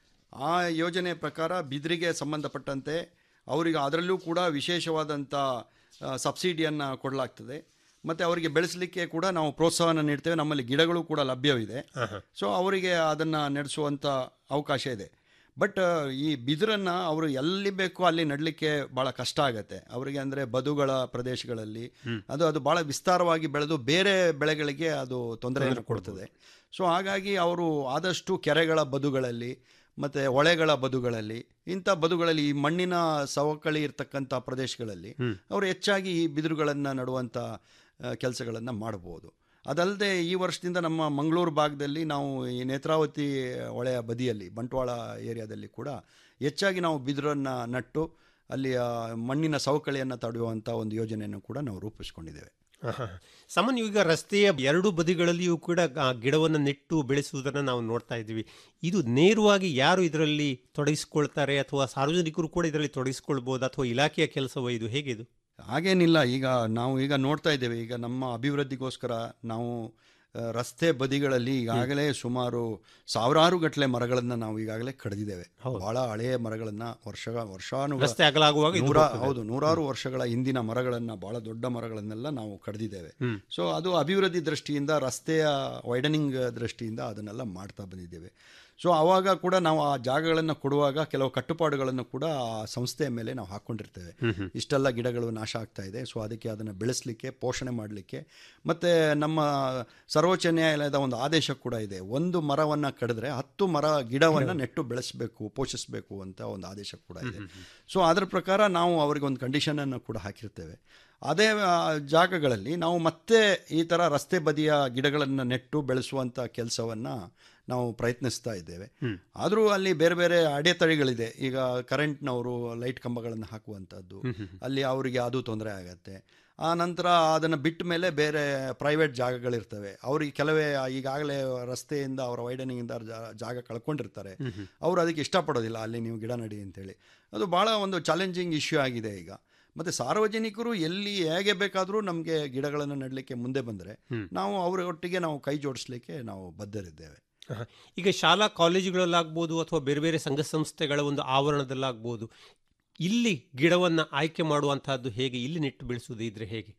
ಆ ಯೋಜನೆ ಪ್ರಕಾರ ಬಿದಿರಿಗೆ ಸಂಬಂಧಪಟ್ಟಂತೆ ಅವರಿಗೆ ಅದರಲ್ಲೂ ಕೂಡ ವಿಶೇಷವಾದಂಥ ಸಬ್ಸಿಡಿಯನ್ನು ಕೊಡಲಾಗ್ತದೆ ಮತ್ತು ಅವರಿಗೆ ಬೆಳೆಸಲಿಕ್ಕೆ ಕೂಡ ನಾವು ಪ್ರೋತ್ಸಾಹನ ನೀಡ್ತೇವೆ ನಮ್ಮಲ್ಲಿ ಗಿಡಗಳು ಕೂಡ ಲಭ್ಯವಿದೆ ಸೊ ಅವರಿಗೆ ಅದನ್ನು ನಡೆಸುವಂಥ ಅವಕಾಶ ಇದೆ ಬಟ್ ಈ ಬಿದಿರನ್ನು ಅವರು ಎಲ್ಲಿ ಬೇಕೋ ಅಲ್ಲಿ ನಡಲಿಕ್ಕೆ ಭಾಳ ಕಷ್ಟ ಆಗುತ್ತೆ ಅವರಿಗೆ ಅಂದರೆ ಬದುಗಳ ಪ್ರದೇಶಗಳಲ್ಲಿ ಅದು ಅದು ಭಾಳ ವಿಸ್ತಾರವಾಗಿ ಬೆಳೆದು ಬೇರೆ ಬೆಳೆಗಳಿಗೆ ಅದು ತೊಂದರೆಯನ್ನು ಕೊಡ್ತದೆ ಸೊ ಹಾಗಾಗಿ ಅವರು ಆದಷ್ಟು ಕೆರೆಗಳ ಬದುಗಳಲ್ಲಿ ಮತ್ತು ಹೊಳೆಗಳ ಬದುಗಳಲ್ಲಿ ಇಂಥ ಬದುಗಳಲ್ಲಿ ಈ ಮಣ್ಣಿನ ಸವಕಳಿ ಇರ್ತಕ್ಕಂಥ ಪ್ರದೇಶಗಳಲ್ಲಿ ಅವರು ಹೆಚ್ಚಾಗಿ ಈ ಬಿದಿರುಗಳನ್ನು ನಡುವಂಥ ಕೆಲಸಗಳನ್ನು ಮಾಡ್ಬೋದು ಅದಲ್ಲದೆ ಈ ವರ್ಷದಿಂದ ನಮ್ಮ ಮಂಗಳೂರು ಭಾಗದಲ್ಲಿ ನಾವು ಈ ನೇತ್ರಾವತಿ ಹೊಳೆಯ ಬದಿಯಲ್ಲಿ ಬಂಟ್ವಾಳ ಏರಿಯಾದಲ್ಲಿ ಕೂಡ ಹೆಚ್ಚಾಗಿ ನಾವು ಬಿದಿರನ್ನು ನಟ್ಟು ಅಲ್ಲಿಯ ಮಣ್ಣಿನ ಸವಕಳಿಯನ್ನು ತಡೆಯುವಂಥ ಒಂದು ಯೋಜನೆಯನ್ನು ಕೂಡ ನಾವು ರೂಪಿಸ್ಕೊಂಡಿದ್ದೇವೆ ಆಹಾ. ಸಾಮಾನ್ಯ ಈಗ ರಸ್ತೆಯ ಎರಡು ಬದಿಗಳಲ್ಲಿಯೂ ಕೂಡ ಆ ಗಿಡವನ್ನು ನೆಟ್ಟು ಬೆಳೆಸುವುದನ್ನು ನಾವು ನೋಡ್ತಾ ಇದ್ದೀವಿ ಇದು ನೇರವಾಗಿ ಯಾರು ಇದರಲ್ಲಿ ತೊಡಗಿಸಿಕೊಳ್ತಾರೆ ಅಥವಾ ಸಾರ್ವಜನಿಕರು ಕೂಡ ಇದರಲ್ಲಿ ತೊಡಗಿಸಿಕೊಳ್ಬೋದು ಅಥವಾ ಇಲಾಖೆಯ ಕೆಲಸವೋ ಇದು ಹೇಗೆ ಇದು ಹಾಗೇನಿಲ್ಲ ಈಗ ನಾವು ಈಗ ನೋಡ್ತಾ ಇದ್ದೇವೆ ಈಗ ನಮ್ಮ ಅಭಿವೃದ್ಧಿಗೋಸ್ಕರ ನಾವು ಆ, ರಸ್ತೆ ಬದಿಗಳಲ್ಲಿ ಈಗಾಗಲೇ ಸುಮಾರು ಸಾವಿರಾರು ಗಟ್ಟಲೆ ಮರಗಳನ್ನು ನಾವು ಈಗಾಗಲೇ ಕಡಿದಿದ್ದೇವೆ ಬಹಳ ಹಳೆಯ ಮರಗಳನ್ನು ವರ್ಷ ವರ್ಷಾನು ರಸ್ತೆ ಅಗಲಾಗುವಾಗ ಇದು ನೂರ ಹೋಗ್ತದೆ. ಹೌದು ನೂರಾರು ವರ್ಷಗಳ ಹಿಂದಿನ ಮರಗಳನ್ನು ಬಹಳ ದೊಡ್ಡ ಮರಗಳನ್ನೆಲ್ಲ ನಾವು ಕಡಿದಿದ್ದೇವೆ ಸೊ ಅದು ಅಭಿವೃದ್ಧಿ ದೃಷ್ಟಿಯಿಂದ ರಸ್ತೆಯ ವೈಡನಿಂಗ್ ದೃಷ್ಟಿಯಿಂದ ಅದನ್ನೆಲ್ಲ ಮಾಡ್ತಾ ಬಂದಿದ್ದೇವೆ ಸೊ ಆವಾಗ ಕೂಡ ನಾವು ಆ ಜಾಗಗಳನ್ನು ಕೊಡುವಾಗ ಕೆಲವು ಕಟ್ಟುಪಾಡುಗಳನ್ನು ಕೂಡ ಆ ಸಂಸ್ಥೆಯ ಮೇಲೆ ನಾವು ಹಾಕ್ಕೊಂಡಿರ್ತೇವೆ ಇಷ್ಟೆಲ್ಲ ಗಿಡಗಳು ನಾಶ ಆಗ್ತಾ ಇದೆ ಸೊ ಅದಕ್ಕೆ ಅದನ್ನು ಬೆಳೆಸಲಿಕ್ಕೆ ಪೋಷಣೆ ಮಾಡಲಿಕ್ಕೆ ಮತ್ತು ನಮ್ಮ ಸರ್ವೋಚ್ಚ ನ್ಯಾಯಾಲಯದ ಒಂದು ಆದೇಶ ಕೂಡ ಇದೆ ಒಂದು ಮರವನ್ನು ಕಡಿದ್ರೆ ಹತ್ತು ಮರ ಗಿಡವನ್ನು ನೆಟ್ಟು ಬೆಳೆಸಬೇಕು ಪೋಷಿಸಬೇಕು ಅಂತ ಒಂದು ಆದೇಶ ಕೂಡ ಇದೆ ಸೊ ಅದರ ಪ್ರಕಾರ ನಾವು ಅವರಿಗೆ ಒಂದು ಕಂಡೀಷನನ್ನು ಕೂಡ ಹಾಕಿರ್ತೇವೆ ಅದೇ ಆ, ಜಾಗಗಳಲ್ಲಿ ನಾವು ಮತ್ತೆ ಈ ಥರ ರಸ್ತೆ ಬದಿಯ ಗಿಡಗಳನ್ನು ನೆಟ್ಟು ಬೆಳೆಸುವಂಥ ಕೆಲಸವನ್ನು ನಾವು ಪ್ರಯತ್ನಿಸ್ತಾ ಇದ್ದೇವೆ ಆದರೂ ಅಲ್ಲಿ ಬೇರೆ ಬೇರೆ ಅಡೆತಡೆಗಳಿದೆ ಈಗ ಕರೆಂಟ್ನವರು ಲೈಟ್ ಕಂಬಗಳನ್ನು ಹಾಕುವಂಥದ್ದು ಅಲ್ಲಿ ಅವರಿಗೆ ಅದು ತೊಂದರೆ ಆಗತ್ತೆ ಆ ನಂತರ ಅದನ್ನು ಬಿಟ್ಟ ಮೇಲೆ ಬೇರೆ ಪ್ರೈವೇಟ್ ಜಾಗಗಳಿರ್ತವೆ ಅವ್ರಿಗೆ ಕೆಲವೇ ಈಗಾಗಲೇ ರಸ್ತೆಯಿಂದ ಅವರ ವೈಡನಿಂದ ಜಾಗ ಕಳ್ಕೊಂಡಿರ್ತಾರೆ ಅವರು ಅದಕ್ಕೆ ಇಷ್ಟಪಡೋದಿಲ್ಲ ಅಲ್ಲಿ ನೀವು ಗಿಡ ನಡಿ ಅಂತೇಳಿ ಅದು ಭಾಳ ಒಂದು ಚಾಲೆಂಜಿಂಗ್ ಇಶ್ಯೂ ಆಗಿದೆ ಈಗ ಮತ್ತು ಸಾರ್ವಜನಿಕರು ಎಲ್ಲಿ ಹೇಗೆ ಬೇಕಾದರೂ ನಮಗೆ ಗಿಡಗಳನ್ನು ನೆಡಲಿಕ್ಕೆ ಮುಂದೆ ಬಂದರೆ ನಾವು ಅವರ ಒಟ್ಟಿಗೆ ನಾವು ಕೈ ಜೋಡಿಸ್ಲಿಕ್ಕೆ ನಾವು ಬದ್ಧರಿದ್ದೇವೆ ಆಹಾ. ಈಗ ಶಾಲಾ ಕಾಲೇಜುಗಳಲ್ಲಾಗ್ಬೋದು ಅಥವಾ ಬೇರೆ ಬೇರೆ ಸಂಘ ಸಂಸ್ಥೆಗಳ ಒಂದು ಆವರಣದಲ್ಲಾಗ್ಬೋದು ಇಲ್ಲಿ ಗಿಡವನ್ನು ಆಯ್ಕೆ ಮಾಡುವಂತಹದ್ದು ಹೇಗೆ ಇಲ್ಲಿ ನೆಟ್ಟು ಬೆಳೆಸುವುದು ಇದ್ರೆ ಹೇಗೆ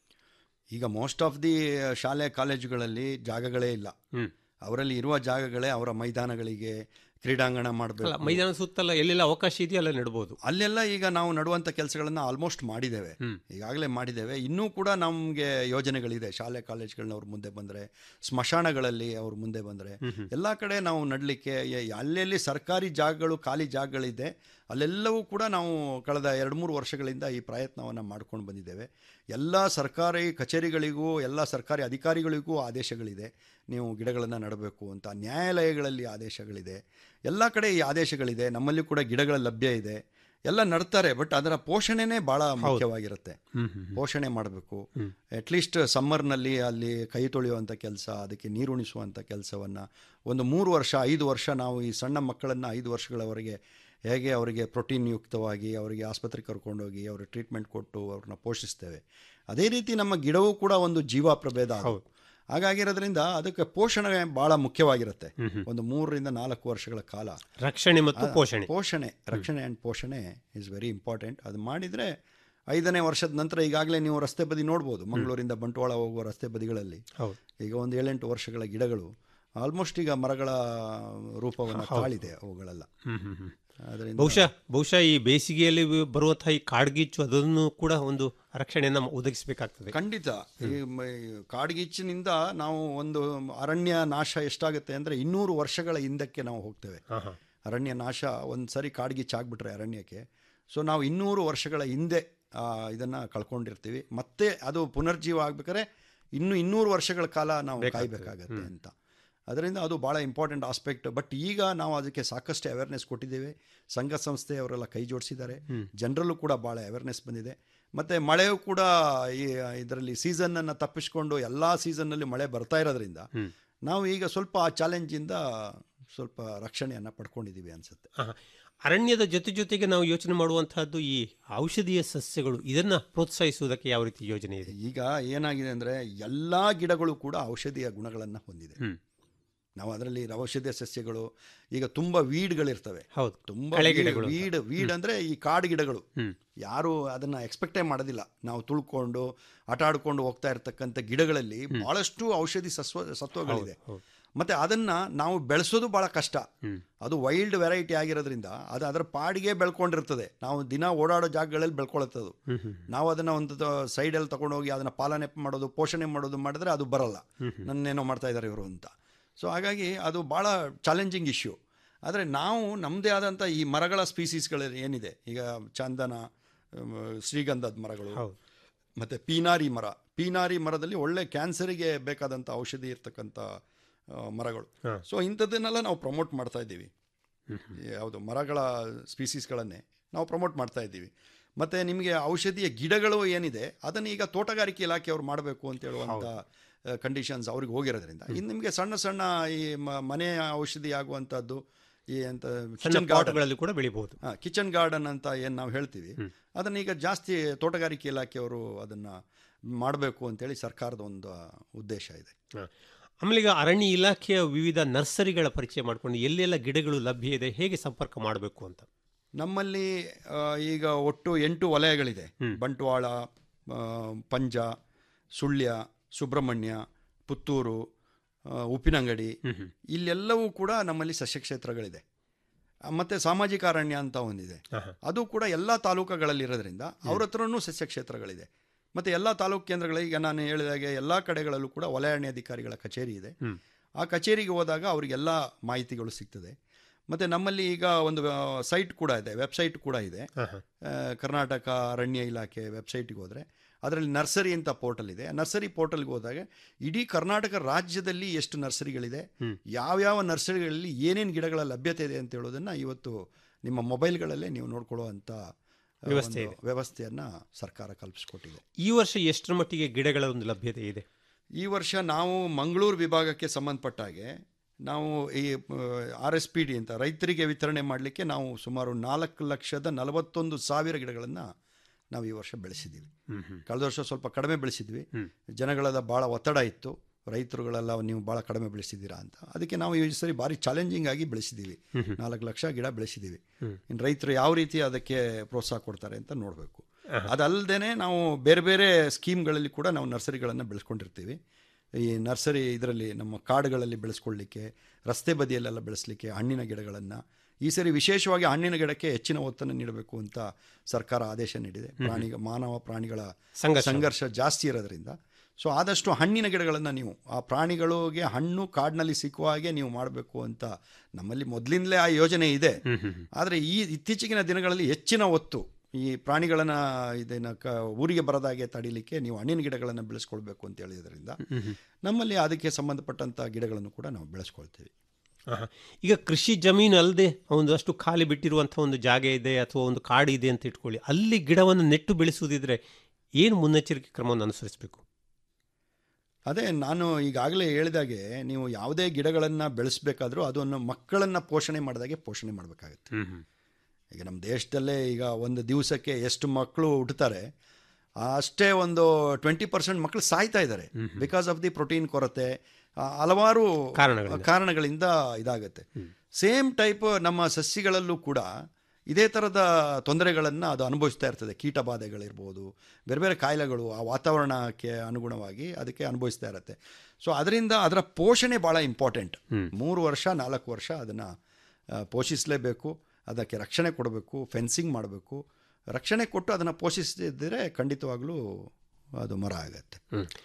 ಈಗ ಮೋಸ್ಟ್ ಆಫ್ ದಿ ಶಾಲೆ ಕಾಲೇಜುಗಳಲ್ಲಿ ಜಾಗಗಳೇ ಇಲ್ಲ ಹ್ಮ್. ಅವರಲ್ಲಿ ಇರುವ ಜಾಗಗಳೇ ಅವರ ಮೈದಾನಗಳಿಗೆ ಕ್ರೀಡಾಂಗಣ ಅಲ್ಲ ಮಾಡಬೇಕು ಮೈದಾನ ಸುತ್ತಲ್ಲ ಎಲ್ಲೆಲ್ಲ ಅವಕಾಶ ಇದೆಯೋ ಅಲ್ಲ ನೆಡ್ಬೋದು ಅಲ್ಲೆಲ್ಲ ಈಗ ನಾವು ನಡುವಂಥ ಕೆಲಸಗಳನ್ನು ಆಲ್ಮೋಸ್ಟ್ ಮಾಡಿದ್ದೇವೆ ಹ್ಮ್. ಈಗಾಗಲೇ ಮಾಡಿದ್ದೇವೆ ಇನ್ನೂ ಕೂಡ ನಮಗೆ ಯೋಜನೆಗಳಿದೆ ಶಾಲೆ ಕಾಲೇಜ್ಗಳನ್ನ ಮುಂದೆ ಬಂದರೆ ಸ್ಮಶಾನಗಳಲ್ಲಿ ಅವ್ರು ಮುಂದೆ ಬಂದರೆ ಎಲ್ಲ ಕಡೆ ನಾವು ನಡಲಿಕ್ಕೆ ಎಲ್ಲೆಲ್ಲಿ ಸರ್ಕಾರಿ ಜಾಗಗಳು ಖಾಲಿ ಜಾಗಗಳಿದೆ ಅಲ್ಲೆಲ್ಲವೂ ಕೂಡ ನಾವು ಕಳೆದ ಎರಡು ಮೂರು ವರ್ಷಗಳಿಂದ ಈ ಪ್ರಯತ್ನವನ್ನು ಮಾಡ್ಕೊಂಡು ಬಂದಿದ್ದೇವೆ ಎಲ್ಲ ಸರ್ಕಾರಿ ಕಚೇರಿಗಳಿಗೂ ಎಲ್ಲ ಸರ್ಕಾರಿ ಅಧಿಕಾರಿಗಳಿಗೂ ಆದೇಶಗಳಿದೆ ನೀವು ಗಿಡಗಳನ್ನು ನೆಡಬೇಕು ಅಂತ ನ್ಯಾಯಾಲಯಗಳಲ್ಲಿ ಆದೇಶಗಳಿದೆ ಎಲ್ಲ ಕಡೆ ಈ ಆದೇಶಗಳಿದೆ ನಮ್ಮಲ್ಲಿ ಕೂಡ ಗಿಡಗಳ ಲಭ್ಯ ಇದೆ ಎಲ್ಲ ನಡ್ತಾರೆ ಬಟ್ ಅದರ ಪೋಷಣೆನೇ ಭಾಳ ಮುಖ್ಯವಾಗಿರುತ್ತೆ ಪೋಷಣೆ ಮಾಡಬೇಕು ಅಟ್ಲೀಸ್ಟ್ ಸಮ್ಮರ್ನಲ್ಲಿ ಅಲ್ಲಿ ಕೈ ತೊಳೆಯುವಂಥ ಕೆಲಸ ಅದಕ್ಕೆ ನೀರುಣಿಸುವಂಥ ಕೆಲಸವನ್ನು ಒಂದು ಮೂರು ವರ್ಷ ಐದು ವರ್ಷ ನಾವು ಈ ಸಣ್ಣ ಮಕ್ಕಳನ್ನು ಐದು ವರ್ಷಗಳವರೆಗೆ ಹೇಗೆ ಅವರಿಗೆ ಪ್ರೋಟೀನ್ ಯುಕ್ತವಾಗಿ ಅವರಿಗೆ ಆಸ್ಪತ್ರೆಗೆ ಕರ್ಕೊಂಡೋಗಿ ಅವ್ರ ಟ್ರೀಟ್ಮೆಂಟ್ ಕೊಟ್ಟು ಅವ್ರನ್ನ ಪೋಷಿಸ್ತೇವೆ ಅದೇ ರೀತಿ ನಮ್ಮ ಗಿಡವೂ ಕೂಡ ಒಂದು ಜೀವ ಪ್ರಭೇದ ಅದು. ಹಾಗಾಗಿರೋದ್ರಿಂದ ಅದಕ್ಕೆ ಪೋಷಣೆ ಭಾಳ ಮುಖ್ಯವಾಗಿರುತ್ತೆ ಒಂದು ಮೂರರಿಂದ ನಾಲ್ಕು ವರ್ಷಗಳ ಕಾಲ ರಕ್ಷಣೆ ಮತ್ತು ಆ, ಪೋಷಣೆ ಪೋಷಣೆ ರಕ್ಷಣೆ ಆ್ಯಂಡ್ ಪೋಷಣೆ ಇಸ್ ವೆರಿ ಇಂಪಾರ್ಟೆಂಟ್ ಅದು ಮಾಡಿದರೆ ಐದನೇ ವರ್ಷದ ನಂತರ ಈಗಾಗಲೇ ನೀವು ರಸ್ತೆ ಬದಿ ನೋಡ್ಬೋದು ಮಂಗಳೂರಿಂದ ಬಂಟ್ವಾಳ ಹೋಗುವ ರಸ್ತೆ ಬದಿಗಳಲ್ಲಿ ಹೌದು ಈಗ ಒಂದು ಏಳೆಂಟು ವರ್ಷಗಳ ಗಿಡಗಳು ಆಲ್ಮೋಸ್ಟ್ ಈಗ ಮರಗಳ ರೂಪವನ್ನು ತಾಳಿದೆ ಅವುಗಳೆಲ್ಲ ಹ್ಮ್ ಹ್ಮ್ ಹ್ಮ್ ಅದರಿಂದ ಬಹುಶಃ ಬಹುಶಃ ಈ ಬೇಸಿಗೆಯಲ್ಲಿ ಬರುವಂತಹ ಈ ಕಾಡ್ಗಿಚ್ಚು ಅದನ್ನು ಕೂಡ ಒಂದು ರಕ್ಷಣೆಯನ್ನು ಒದಗಿಸಬೇಕಾಗ್ತದೆ ಖಂಡಿತ ಈ ಮ- ಈ ಕಾಡ್ಗಿಚ್ಚಿನಿಂದ ನಾವು ಒಂದು ಅರಣ್ಯ ನಾಶ ಎಷ್ಟಾಗುತ್ತೆ ಅಂದರೆ ಇನ್ನೂರು ವರ್ಷಗಳ ಹಿಂದಕ್ಕೆ ನಾವು ಹೋಗ್ತೇವೆ ಹಾ ಹಾ ಅರಣ್ಯ ನಾಶ ಒಂದು ಸರಿ ಕಾಡ್ಗಿಚ್ಚು ಆಗ್ಬಿಟ್ರೆ ಅರಣ್ಯಕ್ಕೆ ಸೊ ನಾವು ಇನ್ನೂರು ವರ್ಷಗಳ ಹಿಂದೆ ಇದನ್ನು ಕಳ್ಕೊಂಡಿರ್ತೀವಿ ಮತ್ತೆ ಅದು ಪುನರ್ಜೀವ ಆಗ್ಬೇಕಾದ್ರೆ ಇನ್ನು ಇನ್ನೂರು ವರ್ಷಗಳ ಕಾಲ ನಾವು ಕಾಯಬೇಕಾಗತ್ತೆ ಅಂತ ಅದರಿಂದ ಅದು ಭಾಳ ಇಂಪಾರ್ಟೆಂಟ್ ಆಸ್ಪೆಕ್ಟ್ ಬಟ್ ಈಗ ನಾವು ಅದಕ್ಕೆ ಸಾಕಷ್ಟು ಅವೇರ್ನೆಸ್ ಕೊಟ್ಟಿದ್ದೇವೆ ಸಂಘ ಸಂಸ್ಥೆ ಅವರೆಲ್ಲ ಕೈ ಜೋಡಿಸಿದ್ದಾರೆ ಜನರಲ್ಲೂ ಕೂಡ ಭಾಳ ಅವೇರ್ನೆಸ್ ಬಂದಿದೆ ಮತ್ತು ಮಳೆಯೂ ಕೂಡ ಈ ಇದರಲ್ಲಿ ಸೀಸನ್ನನ್ನು ತಪ್ಪಿಸ್ಕೊಂಡು ಎಲ್ಲ ಸೀಸನ್ನಲ್ಲಿ ಮಳೆ ಬರ್ತಾ ಇರೋದ್ರಿಂದ ನಾವು ಈಗ ಸ್ವಲ್ಪ ಆ ಚಾಲೆಂಜಿಂದ ಸ್ವಲ್ಪ ರಕ್ಷಣೆಯನ್ನು ಪಡ್ಕೊಂಡಿದ್ದೀವಿ ಅನಿಸುತ್ತೆ ಆಹಾ. ಅರಣ್ಯದ ಜೊತೆ ಜೊತೆಗೆ ನಾವು ಯೋಚನೆ ಮಾಡುವಂತಹದ್ದು ಈ ಔಷಧೀಯ ಸಸ್ಯಗಳು ಇದನ್ನ ಪ್ರೋತ್ಸಾಹಿಸುವುದಕ್ಕೆ ಯಾವ ರೀತಿ ಯೋಜನೆ ಇದೆ ಈಗ ಏನಾಗಿದೆ ಅಂದರೆ ಎಲ್ಲ ಗಿಡಗಳು ಕೂಡ ಔಷಧೀಯ ಗುಣಗಳನ್ನು ಹೊಂದಿದೆ ಹ್ಮ್. ನಾವು ಅದರಲ್ಲಿ ಔಷಧೀಯ ಸಸ್ಯಗಳು ಈಗ ತುಂಬ ವೀಡ್ಗಳಿರ್ತವೆ ಹೌದು ತುಂಬ ಕಳೆ ವೀಡ್- ಗಿಡಗಳು ಅಂತ. ವೀಡ್ ವೀಡ್ ಅಂದರೆ ಈ ಕಾಡು ಗಿಡಗಳು ಹ್ಮ್. ಯಾರು ಅದನ್ನು ಎಕ್ಸ್ಪೆಕ್ಟೇ ಮಾಡೋದಿಲ್ಲ ನಾವು ತುಳ್ಕೊಂಡು ಆಟ ಆಡ್ಕೊಂಡು ಹೋಗ್ತಾ ಇರ್ತಕ್ಕಂಥ ಗಿಡಗಳಲ್ಲಿ ಭಾಳಷ್ಟು ಔಷಧಿ ಸಸ್ವ ಸತ್ವಗಳಿದೆ ಹೌದು. ಮತ್ತು ಅದನ್ನು ನಾವು ಬೆಳೆಸೋದು ಭಾಳ ಕಷ್ಟ ಅದು ವೈಲ್ಡ್ ವೆರೈಟಿ ಆಗಿರೋದ್ರಿಂದ ಅದು ಅದರ ಪಾಡಿಗೆ ಬೆಳ್ಕೊಂಡಿರ್ತದೆ ನಾವು ದಿನ ಓಡಾಡೋ ಜಾಗಗಳಲ್ಲಿ ಬೆಳ್ಕೊಳತ್ತದು ನಾವು ಅದನ್ನು ಒಂದು ಸೈಡಲ್ಲಿ ತಗೊಂಡೋಗಿ ಅದನ್ನು ಪಾಲನೆ ಮಾಡೋದು ಪೋಷಣೆ ಮಾಡೋದು ಮಾಡಿದ್ರೆ ಅದು ಬರಲ್ಲ ನನ್ನೇನೋ ಮಾಡ್ತಾ ಇದ್ದಾರೆ ಇವರು ಅಂತ ಸೊ ಹಾಗಾಗಿ ಅದು ಭಾಳ ಚಾಲೆಂಜಿಂಗ್ ಇಶ್ಯೂ ಆದರೆ ನಾವು ನಮ್ಮದೇ ಆದಂಥ ಈ ಮರಗಳ ಸ್ಪೀಸೀಸ್ಗಳು ಏನಿದೆ ಈಗ ಚಂದನ ಅಮ್, ಶ್ರೀಗಂಧದ ಮರಗಳು ಹೌದು. ಮತ್ತು ಪೀನಾರಿ ಮರ ಪೀನಾರಿ ಮರದಲ್ಲಿ ಒಳ್ಳೆ ಕ್ಯಾನ್ಸರಿಗೆ ಬೇಕಾದಂಥ ಔಷಧಿ ಇರ್ತಕ್ಕಂಥ ಆ, ಮರಗಳು ಹಾ. ಸೊ ಇಂಥದ್ದನ್ನೆಲ್ಲ ನಾವು ಪ್ರಮೋಟ್ ಮಾಡ್ತಾ ಇದ್ದೀವಿ ಯಾವುದು ಮರಗಳ ಸ್ಪೀಸೀಸ್ಗಳನ್ನೇ ನಾವು ಪ್ರಮೋಟ್ ಮಾಡ್ತಾ ಇದ್ದೀವಿ ಮತ್ತು ನಿಮಗೆ ಔಷಧಿಯ ಗಿಡಗಳು ಏನಿದೆ ಅದನ್ನು ಈಗ ತೋಟಗಾರಿಕೆ ಇಲಾಖೆಯವರು ಮಾಡಬೇಕು ಅಂತ ಹೇಳುವಂಥ ಕಂಡೀಷನ್ಸ್ ಅವ್ರಿಗೆ ಹೋಗಿರೋದ್ರಿಂದ ಇನ್ನು ನಿಮಗೆ ಸಣ್ಣ ಸಣ್ಣ ಈ ಮ- ಮನೆ ಔಷಧಿ ಆಗುವಂಥದ್ದು ಈ ಅಂತ ಸಣ್ಣ ಕಿಚನ್ ಗಾರ್ಡನ್ ಪಾಟ್ಗಳಲ್ಲಿ ಕೂಡ ಬೆಳಿಬಹುದು ಕಿಚನ್ ಗಾರ್ಡನ್ ಅಂತ ಏನು ನಾವು ಹೇಳ್ತೀವಿ ಅದನ್ನು ಈಗ ಜಾಸ್ತಿ ತೋಟಗಾರಿಕೆ ಇಲಾಖೆಯವರು ಅದನ್ನು ಮಾಡಬೇಕು ಅಂತೇಳಿ ಸರ್ಕಾರದ ಒಂದು ಉದ್ದೇಶ ಇದೆ ಹ. ಆಮೇಲೆ ಈಗ ಅರಣ್ಯ ಇಲಾಖೆಯ ವಿವಿಧ ನರ್ಸರಿಗಳ ಪರಿಚಯ ಮಾಡಿಕೊಂಡು ಎಲ್ಲೆಲ್ಲ ಗಿಡಗಳು ಲಭ್ಯ ಇದೆ ಹೇಗೆ ಸಂಪರ್ಕ ಮಾಡಬೇಕು ಅಂತ ನಮ್ಮಲ್ಲಿ ಆ, ಈಗ ಒಟ್ಟು ಎಂಟು ವಲಯಗಳಿದೆ ಬಂಟ್ವಾಳ ಆ, ಪಂಜ ಸುಳ್ಯ ಸುಬ್ರಹ್ಮಣ್ಯ ಪುತ್ತೂರು ಆ, ಉಪ್ಪಿನಂಗಡಿ ಇಲ್ಲೆಲ್ಲವೂ ಕೂಡ ನಮ್ಮಲ್ಲಿ ಸಸ್ಯ ಕ್ಷೇತ್ರಗಳಿದೆ ಆ, ಮತ್ತೆ ಸಾಮಾಜಿಕ ಅರಣ್ಯ ಅಂತ ಒಂದಿದೆ ಅದು ಕೂಡ ಎಲ್ಲ ತಾಲೂಕುಗಳಲ್ಲಿರೋದ್ರಿಂದ ಅವ್ರ ಹತ್ರನೂ ಸಸ್ಯ ಕ್ಷೇತ್ರಗಳಿದೆ ಮತ್ತು ಎಲ್ಲ ತಾಲೂಕು ಕೇಂದ್ರಗಳಿಗೆ ಈಗ ನಾನು ಹೇಳಿದಾಗೆ ಎಲ್ಲ ಕಡೆಗಳಲ್ಲೂ ಕೂಡ ವಲಯ ಅರಣ್ಯಾಧಿಕಾರಿಗಳ ಕಚೇರಿ ಇದೆ ಆ ಕಚೇರಿಗೆ ಹೋದಾಗ ಅವರಿಗೆಲ್ಲ ಮಾಹಿತಿಗಳು ಸಿಗ್ತದೆ ಮತ್ತು ನಮ್ಮಲ್ಲಿ ಈಗ ಒಂದು ಸೈಟ್ ಕೂಡ ಇದೆ ವೆಬ್ಸೈಟ್ ಕೂಡ ಇದೆ ಆ, ಕರ್ನಾಟಕ ಅರಣ್ಯ ಇಲಾಖೆ ವೆಬ್ಸೈಟ್ಗೆ ಹೋದರೆ ಅದರಲ್ಲಿ ನರ್ಸರಿ ಅಂತ ಪೋರ್ಟಲ್ ಇದೆ ನರ್ಸರಿ ಪೋರ್ಟಲ್ಗೆ ಹೋದಾಗ ಇಡೀ ಕರ್ನಾಟಕ ರಾಜ್ಯದಲ್ಲಿ ಎಷ್ಟು ನರ್ಸರಿಗಳಿದೆ ಯಾವ್ಯಾವ ನರ್ಸರಿಗಳಲ್ಲಿ ಏನೇನು ಗಿಡಗಳ ಲಭ್ಯತೆ ಇದೆ ಅಂತ ಹೇಳೋದನ್ನು ಇವತ್ತು ನಿಮ್ಮ ಮೊಬೈಲ್ಗಳಲ್ಲೇ ನೀವು ನೋಡ್ಕೊಳ್ಳುವಂಥ ಆ, ವ್ಯವಸ್ಥೆ ಒಂದು ವ್ಯವಸ್ಥೆಯನ್ನು ಸರ್ಕಾರ ಕಲ್ಪಿಸ್ಕೊಟ್ಟಿದೆ ಈ ವರ್ಷ ಎಷ್ಟರ ಮಟ್ಟಿಗೆ ಗಿಡಗಳ ಒಂದು ಲಭ್ಯತೆ ಇದೆ ಈ ವರ್ಷ ನಾವು ಮಂಗಳೂರು ವಿಭಾಗಕ್ಕೆ ಸಂಬಂಧಪಟ್ಟ ಹಾಗೆ ನಾವು ಈ ಆರ್ ಎಸ್ ಪಿ ಡಿ ಅಂತ ರೈತರಿಗೆ ವಿತರಣೆ ಮಾಡಲಿಕ್ಕೆ ನಾವು ಸುಮಾರು ನಾಲ್ಕು ಲಕ್ಷದ ನಲವತ್ತೊಂದು ಸಾವಿರ ಗಿಡಗಳನ್ನು ನಾವು ಈ ವರ್ಷ ಬೆಳೆಸಿದ್ದೀವಿ ಕಳೆದ ವರ್ಷ ಸ್ವಲ್ಪ ಕಡಿಮೆ ಬೆಳೆಸಿದ್ವಿ ಜನಗಳದ ಭಾಳ ಒತ್ತಡ ಇತ್ತು ರೈತರುಗಳೆಲ್ಲ ನೀವು ಭಾಳ ಕಡಿಮೆ ಬೆಳೆಸಿದ್ದೀರಾ ಅಂತ ಅದಕ್ಕೆ ನಾವು ಈ ಸರಿ ಭಾರಿ ಚಾಲೆಂಜಿಂಗ್ ಆಗಿ ಬೆಳೆಸಿದ್ದೀವಿ ನಾಲ್ಕು ಲಕ್ಷ ಗಿಡ ಬೆಳೆಸಿದ್ದೀವಿ ಇನ್ನು ರೈತರು ಯಾವ ರೀತಿ ಅದಕ್ಕೆ ಪ್ರೋತ್ಸಾಹ ಕೊಡ್ತಾರೆ ಅಂತ ನೋಡಬೇಕು ಅದಲ್ಲದೆ ನಾವು ಬೇರೆ ಬೇರೆ ಸ್ಕೀಮ್ಗಳಲ್ಲಿ ಕೂಡ ನಾವು ನರ್ಸರಿಗಳನ್ನು ಬೆಳೆಸ್ಕೊಂಡಿರ್ತೀವಿ ಈ ನರ್ಸರಿ ಇದರಲ್ಲಿ ನಮ್ಮ ಕಾಡುಗಳಲ್ಲಿ ಬೆಳೆಸ್ಕೊಳ್ಳಿಕ್ಕೆ ರಸ್ತೆ ಬದಿಯಲ್ಲೆಲ್ಲ ಬೆಳೆಸಲಿಕ್ಕೆ ಹಣ್ಣಿನ ಗಿಡಗಳನ್ನು ಈ ಸರಿ ವಿಶೇಷವಾಗಿ ಹಣ್ಣಿನ ಗಿಡಕ್ಕೆ ಹೆಚ್ಚಿನ ಒತ್ತನ್ನು ನೀಡಬೇಕು ಅಂತ ಸರ್ಕಾರ ಆದೇಶ ನೀಡಿದೆ ಪ್ರಾಣಿ ಮಾನವ ಪ್ರಾಣಿಗಳ ಸಂಘರ್ಷ. ಸಂಘರ್ಷ ಜಾಸ್ತಿ ಇರೋದ್ರಿಂದ ಸೊ ಆದಷ್ಟು ಹಣ್ಣಿನ ಗಿಡಗಳನ್ನು ನೀವು ಆ ಪ್ರಾಣಿಗಳಿಗೆ ಹಣ್ಣು ಕಾಡಿನಲ್ಲಿ ಸಿಕ್ಕುವ ಹಾಗೆ ನೀವು ಮಾಡಬೇಕು ಅಂತ ನಮ್ಮಲ್ಲಿ ಮೊದಲಿಂದಲೇ ಆ ಯೋಜನೆ ಇದೆ ಆದರೆ ಈ ಇತ್ತೀಚಿನ ದಿನಗಳಲ್ಲಿ ಹೆಚ್ಚಿನ ಒತ್ತು ಈ ಪ್ರಾಣಿಗಳನ್ನು ಇದನ್ನು ಕ ಊರಿಗೆ ಬರದಾಗೆ ತಡೀಲಿಕ್ಕೆ ನೀವು ಹಣ್ಣಿನ ಗಿಡಗಳನ್ನು ಬೆಳೆಸ್ಕೊಳ್ಬೇಕು ಅಂತ ಹೇಳಿದ್ರಿಂದ ನಮ್ಮಲ್ಲಿ ಅದಕ್ಕೆ ಸಂಬಂಧಪಟ್ಟಂಥ ಗಿಡಗಳನ್ನು ಕೂಡ ನಾವು ಬೆಳೆಸ್ಕೊಳ್ತೀವಿ ಆಹಾ. ಈಗ ಕೃಷಿ ಜಮೀನು ಅಲ್ಲದೆ ಒಂದಷ್ಟು ಖಾಲಿ ಬಿಟ್ಟಿರುವಂತಹ ಒಂದು ಜಾಗ ಇದೆ ಅಥವಾ ಒಂದು ಕಾಡು ಇದೆ ಅಂತ ಇಟ್ಕೊಳ್ಳಿ ಅಲ್ಲಿ ಗಿಡವನ್ನು ನೆಟ್ಟು ಬೆಳೆಸುವುದಿದ್ರೆ ಏನು ಮುನ್ನೆಚ್ಚರಿಕೆ ಕ್ರಮವನ್ನು ಅನುಸರಿಸಬೇಕು ಅದೇ ನಾನು ಈಗಾಗಲೇ ಹೇಳಿದಾಗೆ ನೀವು ಯಾವುದೇ ಗಿಡಗಳನ್ನು ಬೆಳೆಸಬೇಕಾದ್ರೂ ಅದನ್ನು ಮಕ್ಕಳನ್ನು ಪೋಷಣೆ ಮಾಡಿದಾಗೆ ಪೋಷಣೆ ಮಾಡಬೇಕಾಗುತ್ತೆ ಈಗ ನಮ್ಮ ದೇಶದಲ್ಲೇ ಈಗ ಒಂದು ದಿವಸಕ್ಕೆ ಎಷ್ಟು ಮಕ್ಕಳು ಹುಟ್ಟುತ್ತಾರೆ ಅಷ್ಟೇ ಒಂದು ಟ್ವೆಂಟಿ ಪರ್ಸೆಂಟ್ ಮಕ್ಕಳು ಸಾಯ್ತಾ ಇದ್ದಾರೆ ಬಿಕಾಸ್ ಆಫ್ ದಿ ಪ್ರೋಟೀನ್ ಕೊರತೆ ಆ, ಹಲವಾರು ಕಾರಣಗಳಿಂದ. ಕಾರಣಗಳಿಂದ ಇದಾಗುತ್ತೆ ಸೇಮ್ ಟೈಪ್ ನಮ್ಮ ಸಸ್ಯಗಳಲ್ಲೂ ಕೂಡ ಇದೇ ಥರದ ತೊಂದರೆಗಳನ್ನು ಅದು ಅನುಭವಿಸ್ತಾ ಇರ್ತದೆ ಕೀಟ ಬಾಧೆಗಳಿರ್ಬೋದು ಬೇರೆ ಬೇರೆ ಕಾಯಿಲೆಗಳು ಆ ವಾತಾವರಣಕ್ಕೆ ಅನುಗುಣವಾಗಿ ಅದಕ್ಕೆ ಅನುಭವಿಸ್ತಾ ಇರುತ್ತೆ ಸೊ ಅದರಿಂದ ಅದರ ಪೋಷಣೆ ಭಾಳ ಇಂಪಾರ್ಟೆಂಟ್ ಮೂರು ವರ್ಷ ನಾಲ್ಕು ವರ್ಷ ಅದನ್ನು ಪೋಷಿಸಲೇಬೇಕು ಅದಕ್ಕೆ ರಕ್ಷಣೆ ಕೊಡಬೇಕು ಫೆನ್ಸಿಂಗ್ ಮಾಡಬೇಕು ರಕ್ಷಣೆ ಕೊಟ್ಟು ಅದನ್ನು ಪೋಷಿಸದಿದ್ದರೆ ಖಂಡಿತವಾಗ್ಲೂ ಅದು ಮರ ಆಗುತ್ತೆ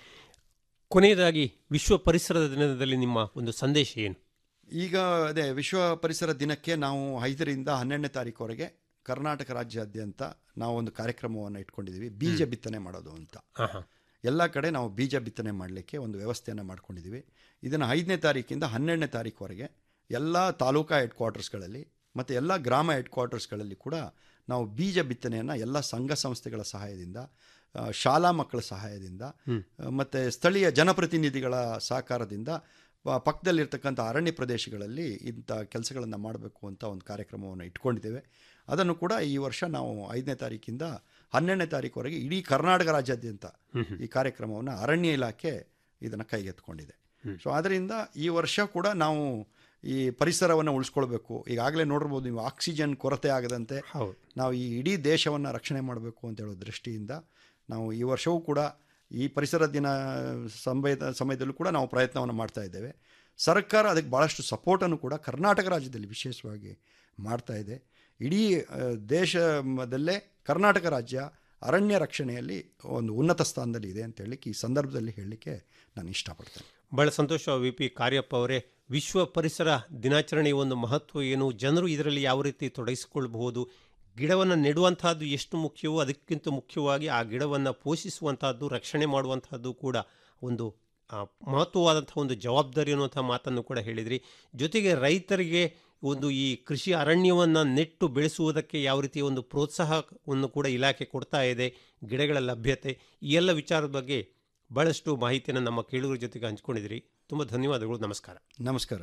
ಕೊನೆಯದಾಗಿ ವಿಶ್ವ ಪರಿಸರದ ದಿನದಲ್ಲಿ ನಿಮ್ಮ ಒಂದು ಸಂದೇಶ ಏನು ಈಗ ಅದೇ ವಿಶ್ವ ಪರಿಸರ ದಿನಕ್ಕೆ ನಾವು ಐದರಿಂದ ಹನ್ನೆರಡನೇ ತಾರೀಕುವರೆಗೆ ಕರ್ನಾಟಕ ರಾಜ್ಯಾದ್ಯಂತ ನಾವು ಒಂದು ಕಾರ್ಯಕ್ರಮವನ್ನು ಇಟ್ಕೊಂಡಿದ್ದೀವಿ ಬೀಜ ಬಿತ್ತನೆ ಮಾಡೋದು ಅಂತ ಆಹಾ. ಎಲ್ಲ ಕಡೆ ನಾವು ಬೀಜ ಬಿತ್ತನೆ ಮಾಡಲಿಕ್ಕೆ ಒಂದು ವ್ಯವಸ್ಥೆಯನ್ನು ಮಾಡ್ಕೊಂಡಿದ್ದೀವಿ ಇದನ್ನು ಐದನೇ ತಾರೀಕಿಂದ ಹನ್ನೆರಡನೇ ತಾರೀಕುವರೆಗೆ ಎಲ್ಲ ತಾಲೂಕಾ ಹೆಡ್ ಕ್ವಾರ್ಟರ್ಸ್ಗಳಲ್ಲಿ ಮತ್ತು ಎಲ್ಲ ಗ್ರಾಮ ಹೆಡ್ ಕ್ವಾರ್ಟರ್ಸ್ಗಳಲ್ಲಿ ಕೂಡ ನಾವು ಬೀಜ ಬಿತ್ತನೆಯನ್ನು ಎಲ್ಲ ಸಂಘ ಸಂಸ್ಥೆಗಳ ಸಹಾಯದಿಂದ ಆ, ಶಾಲಾ ಮಕ್ಕಳ ಸಹಾಯದಿಂದ ಮತ್ತು ಸ್ಥಳೀಯ ಜನಪ್ರತಿನಿಧಿಗಳ ಸಹಕಾರದಿಂದ ಪ- ಪಕ್ಕದಲ್ಲಿರ್ತಕ್ಕಂಥ ಅರಣ್ಯ ಪ್ರದೇಶಗಳಲ್ಲಿ ಇಂಥ ಕೆಲಸಗಳನ್ನು ಮಾಡಬೇಕು ಅಂತ ಒಂದು ಕಾರ್ಯಕ್ರಮವನ್ನು ಇಟ್ಕೊಂಡಿದ್ದೇವೆ ಅದನ್ನು ಕೂಡ ಈ ವರ್ಷ ನಾವು ಐದನೇ ತಾರೀಕಿಂದ ಹನ್ನೆರಡನೇ ತಾರೀಕುವರೆಗೆ ಇಡೀ ಕರ್ನಾಟಕ ರಾಜ್ಯಾದ್ಯಂತ ಈ ಕಾರ್ಯಕ್ರಮವನ್ನು ಅರಣ್ಯ ಇಲಾಖೆ ಇದನ್ನು ಕೈಗೆತ್ತಿಕೊಂಡಿದೆ ಸೊ ಅದರಿಂದ ಈ ವರ್ಷ ಕೂಡ ನಾವು ಈ ಪರಿಸರವನ್ನು ಉಳಿಸ್ಕೊಳ್ಬೇಕು ಈಗಾಗಲೇ ನೋಡಿರ್ಬೋದು ನೀವು ಆಕ್ಸಿಜನ್ ಕೊರತೆ ಆಗದಂತೆ ಹೌದು ನಾವು ಈ ಇಡೀ ದೇಶವನ್ನು ರಕ್ಷಣೆ ಮಾಡಬೇಕು ಅಂತ ಹೇಳೋ ದೃಷ್ಟಿಯಿಂದ ನಾವು ಈ ವರ್ಷವೂ ಕೂಡ ಈ ಪರಿಸರ ದಿನ ಸಮಯದ ಸಮಯದಲ್ಲೂ ಕೂಡ ನಾವು ಪ್ರಯತ್ನವನ್ನು ಮಾಡ್ತಾ ಇದ್ದೇವೆ ಸರ್ಕಾರ ಅದಕ್ಕೆ ಭಾಳಷ್ಟು ಸಪೋರ್ಟನ್ನು ಕೂಡ ಕರ್ನಾಟಕ ರಾಜ್ಯದಲ್ಲಿ ವಿಶೇಷವಾಗಿ ಮಾಡ್ತಾ ಇದೆ ಇಡೀ ಆ, ದೇಶದಲ್ಲೇ ಕರ್ನಾಟಕ ರಾಜ್ಯ ಅರಣ್ಯ ರಕ್ಷಣೆಯಲ್ಲಿ ಒಂದು ಉನ್ನತ ಸ್ಥಾನದಲ್ಲಿ ಇದೆ ಅಂತ ಹೇಳಲಿಕ್ಕೆ ಈ ಸಂದರ್ಭದಲ್ಲಿ ಹೇಳಲಿಕ್ಕೆ ನಾನು ಇಷ್ಟಪಡ್ತೇನೆ ಬಹಳ ಸಂತೋಷ ವಿ ಪಿ ಕಾರ್ಯಪ್ಪ ಅವರೇ ವಿಶ್ವ ಪರಿಸರ ದಿನಾಚರಣೆಯ ಒಂದು ಮಹತ್ವ ಏನು ಜನರು ಇದರಲ್ಲಿ ಯಾವ ರೀತಿ ತೊಡಗಿಸಿಕೊಳ್ಳಬಹುದು ಗಿಡವನ್ನು ನೆಡುವಂತಹದ್ದು ಎಷ್ಟು ಮುಖ್ಯವೋ ಅದಕ್ಕಿಂತ ಮುಖ್ಯವಾಗಿ ಆ ಗಿಡವನ್ನು ಪೋಷಿಸುವಂತಹದ್ದು ರಕ್ಷಣೆ ಮಾಡುವಂತಹದ್ದು ಕೂಡ ಒಂದು ಆ, ಮಹತ್ವವಾದಂಥ ಒಂದು ಜವಾಬ್ದಾರಿ ಅನ್ನುವಂಥ ಮಾತನ್ನು ಕೂಡ ಹೇಳಿದ್ರಿ ಜೊತೆಗೆ ರೈತರಿಗೆ ಒಂದು ಈ ಕೃಷಿ ಅರಣ್ಯವನ್ನು ನೆಟ್ಟು ಬೆಳೆಸುವುದಕ್ಕೆ ಯಾವ ರೀತಿಯ ಒಂದು ಪ್ರೋತ್ಸಾಹವನ್ನು ಕೂಡ ಇಲಾಖೆ ಕೊಡ್ತಾ ಇದೆ ಗಿಡಗಳ ಲಭ್ಯತೆ ಈ ಎಲ್ಲ ವಿಚಾರದ ಬಗ್ಗೆ ಬಹಳಷ್ಟು ಮಾಹಿತಿಯನ್ನು ನಮ್ಮ ಕೇಳುಗರ ಜೊತೆಗೆ ಹಂಚಿಕೊಂಡಿದ್ದೀರಿ ತುಂಬ ಧನ್ಯವಾದಗಳು ನಮಸ್ಕಾರ ನಮಸ್ಕಾರ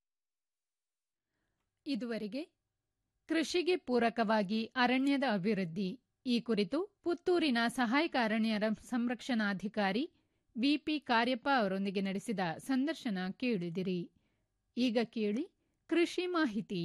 ಇದುವರೆಗೆ ಕೃಷಿಗೆ ಪೂರಕವಾಗಿ ಅರಣ್ಯದ ಅಭಿವೃದ್ಧಿ ಈ ಕುರಿತು ಪುತ್ತೂರಿನ ಸಹಾಯಕ ಅರಣ್ಯ ರ- ಸಂರಕ್ಷಣಾಧಿಕಾರಿ ವಿಪಿ ಕಾರ್ಯಪ್ಪ ಅವರೊಂದಿಗೆ ನಡೆಸಿದ ಸಂದರ್ಶನ ಕೇಳಿದಿರಿ ಈಗ ಕೇಳಿ ಕೃಷಿ ಮಾಹಿತಿ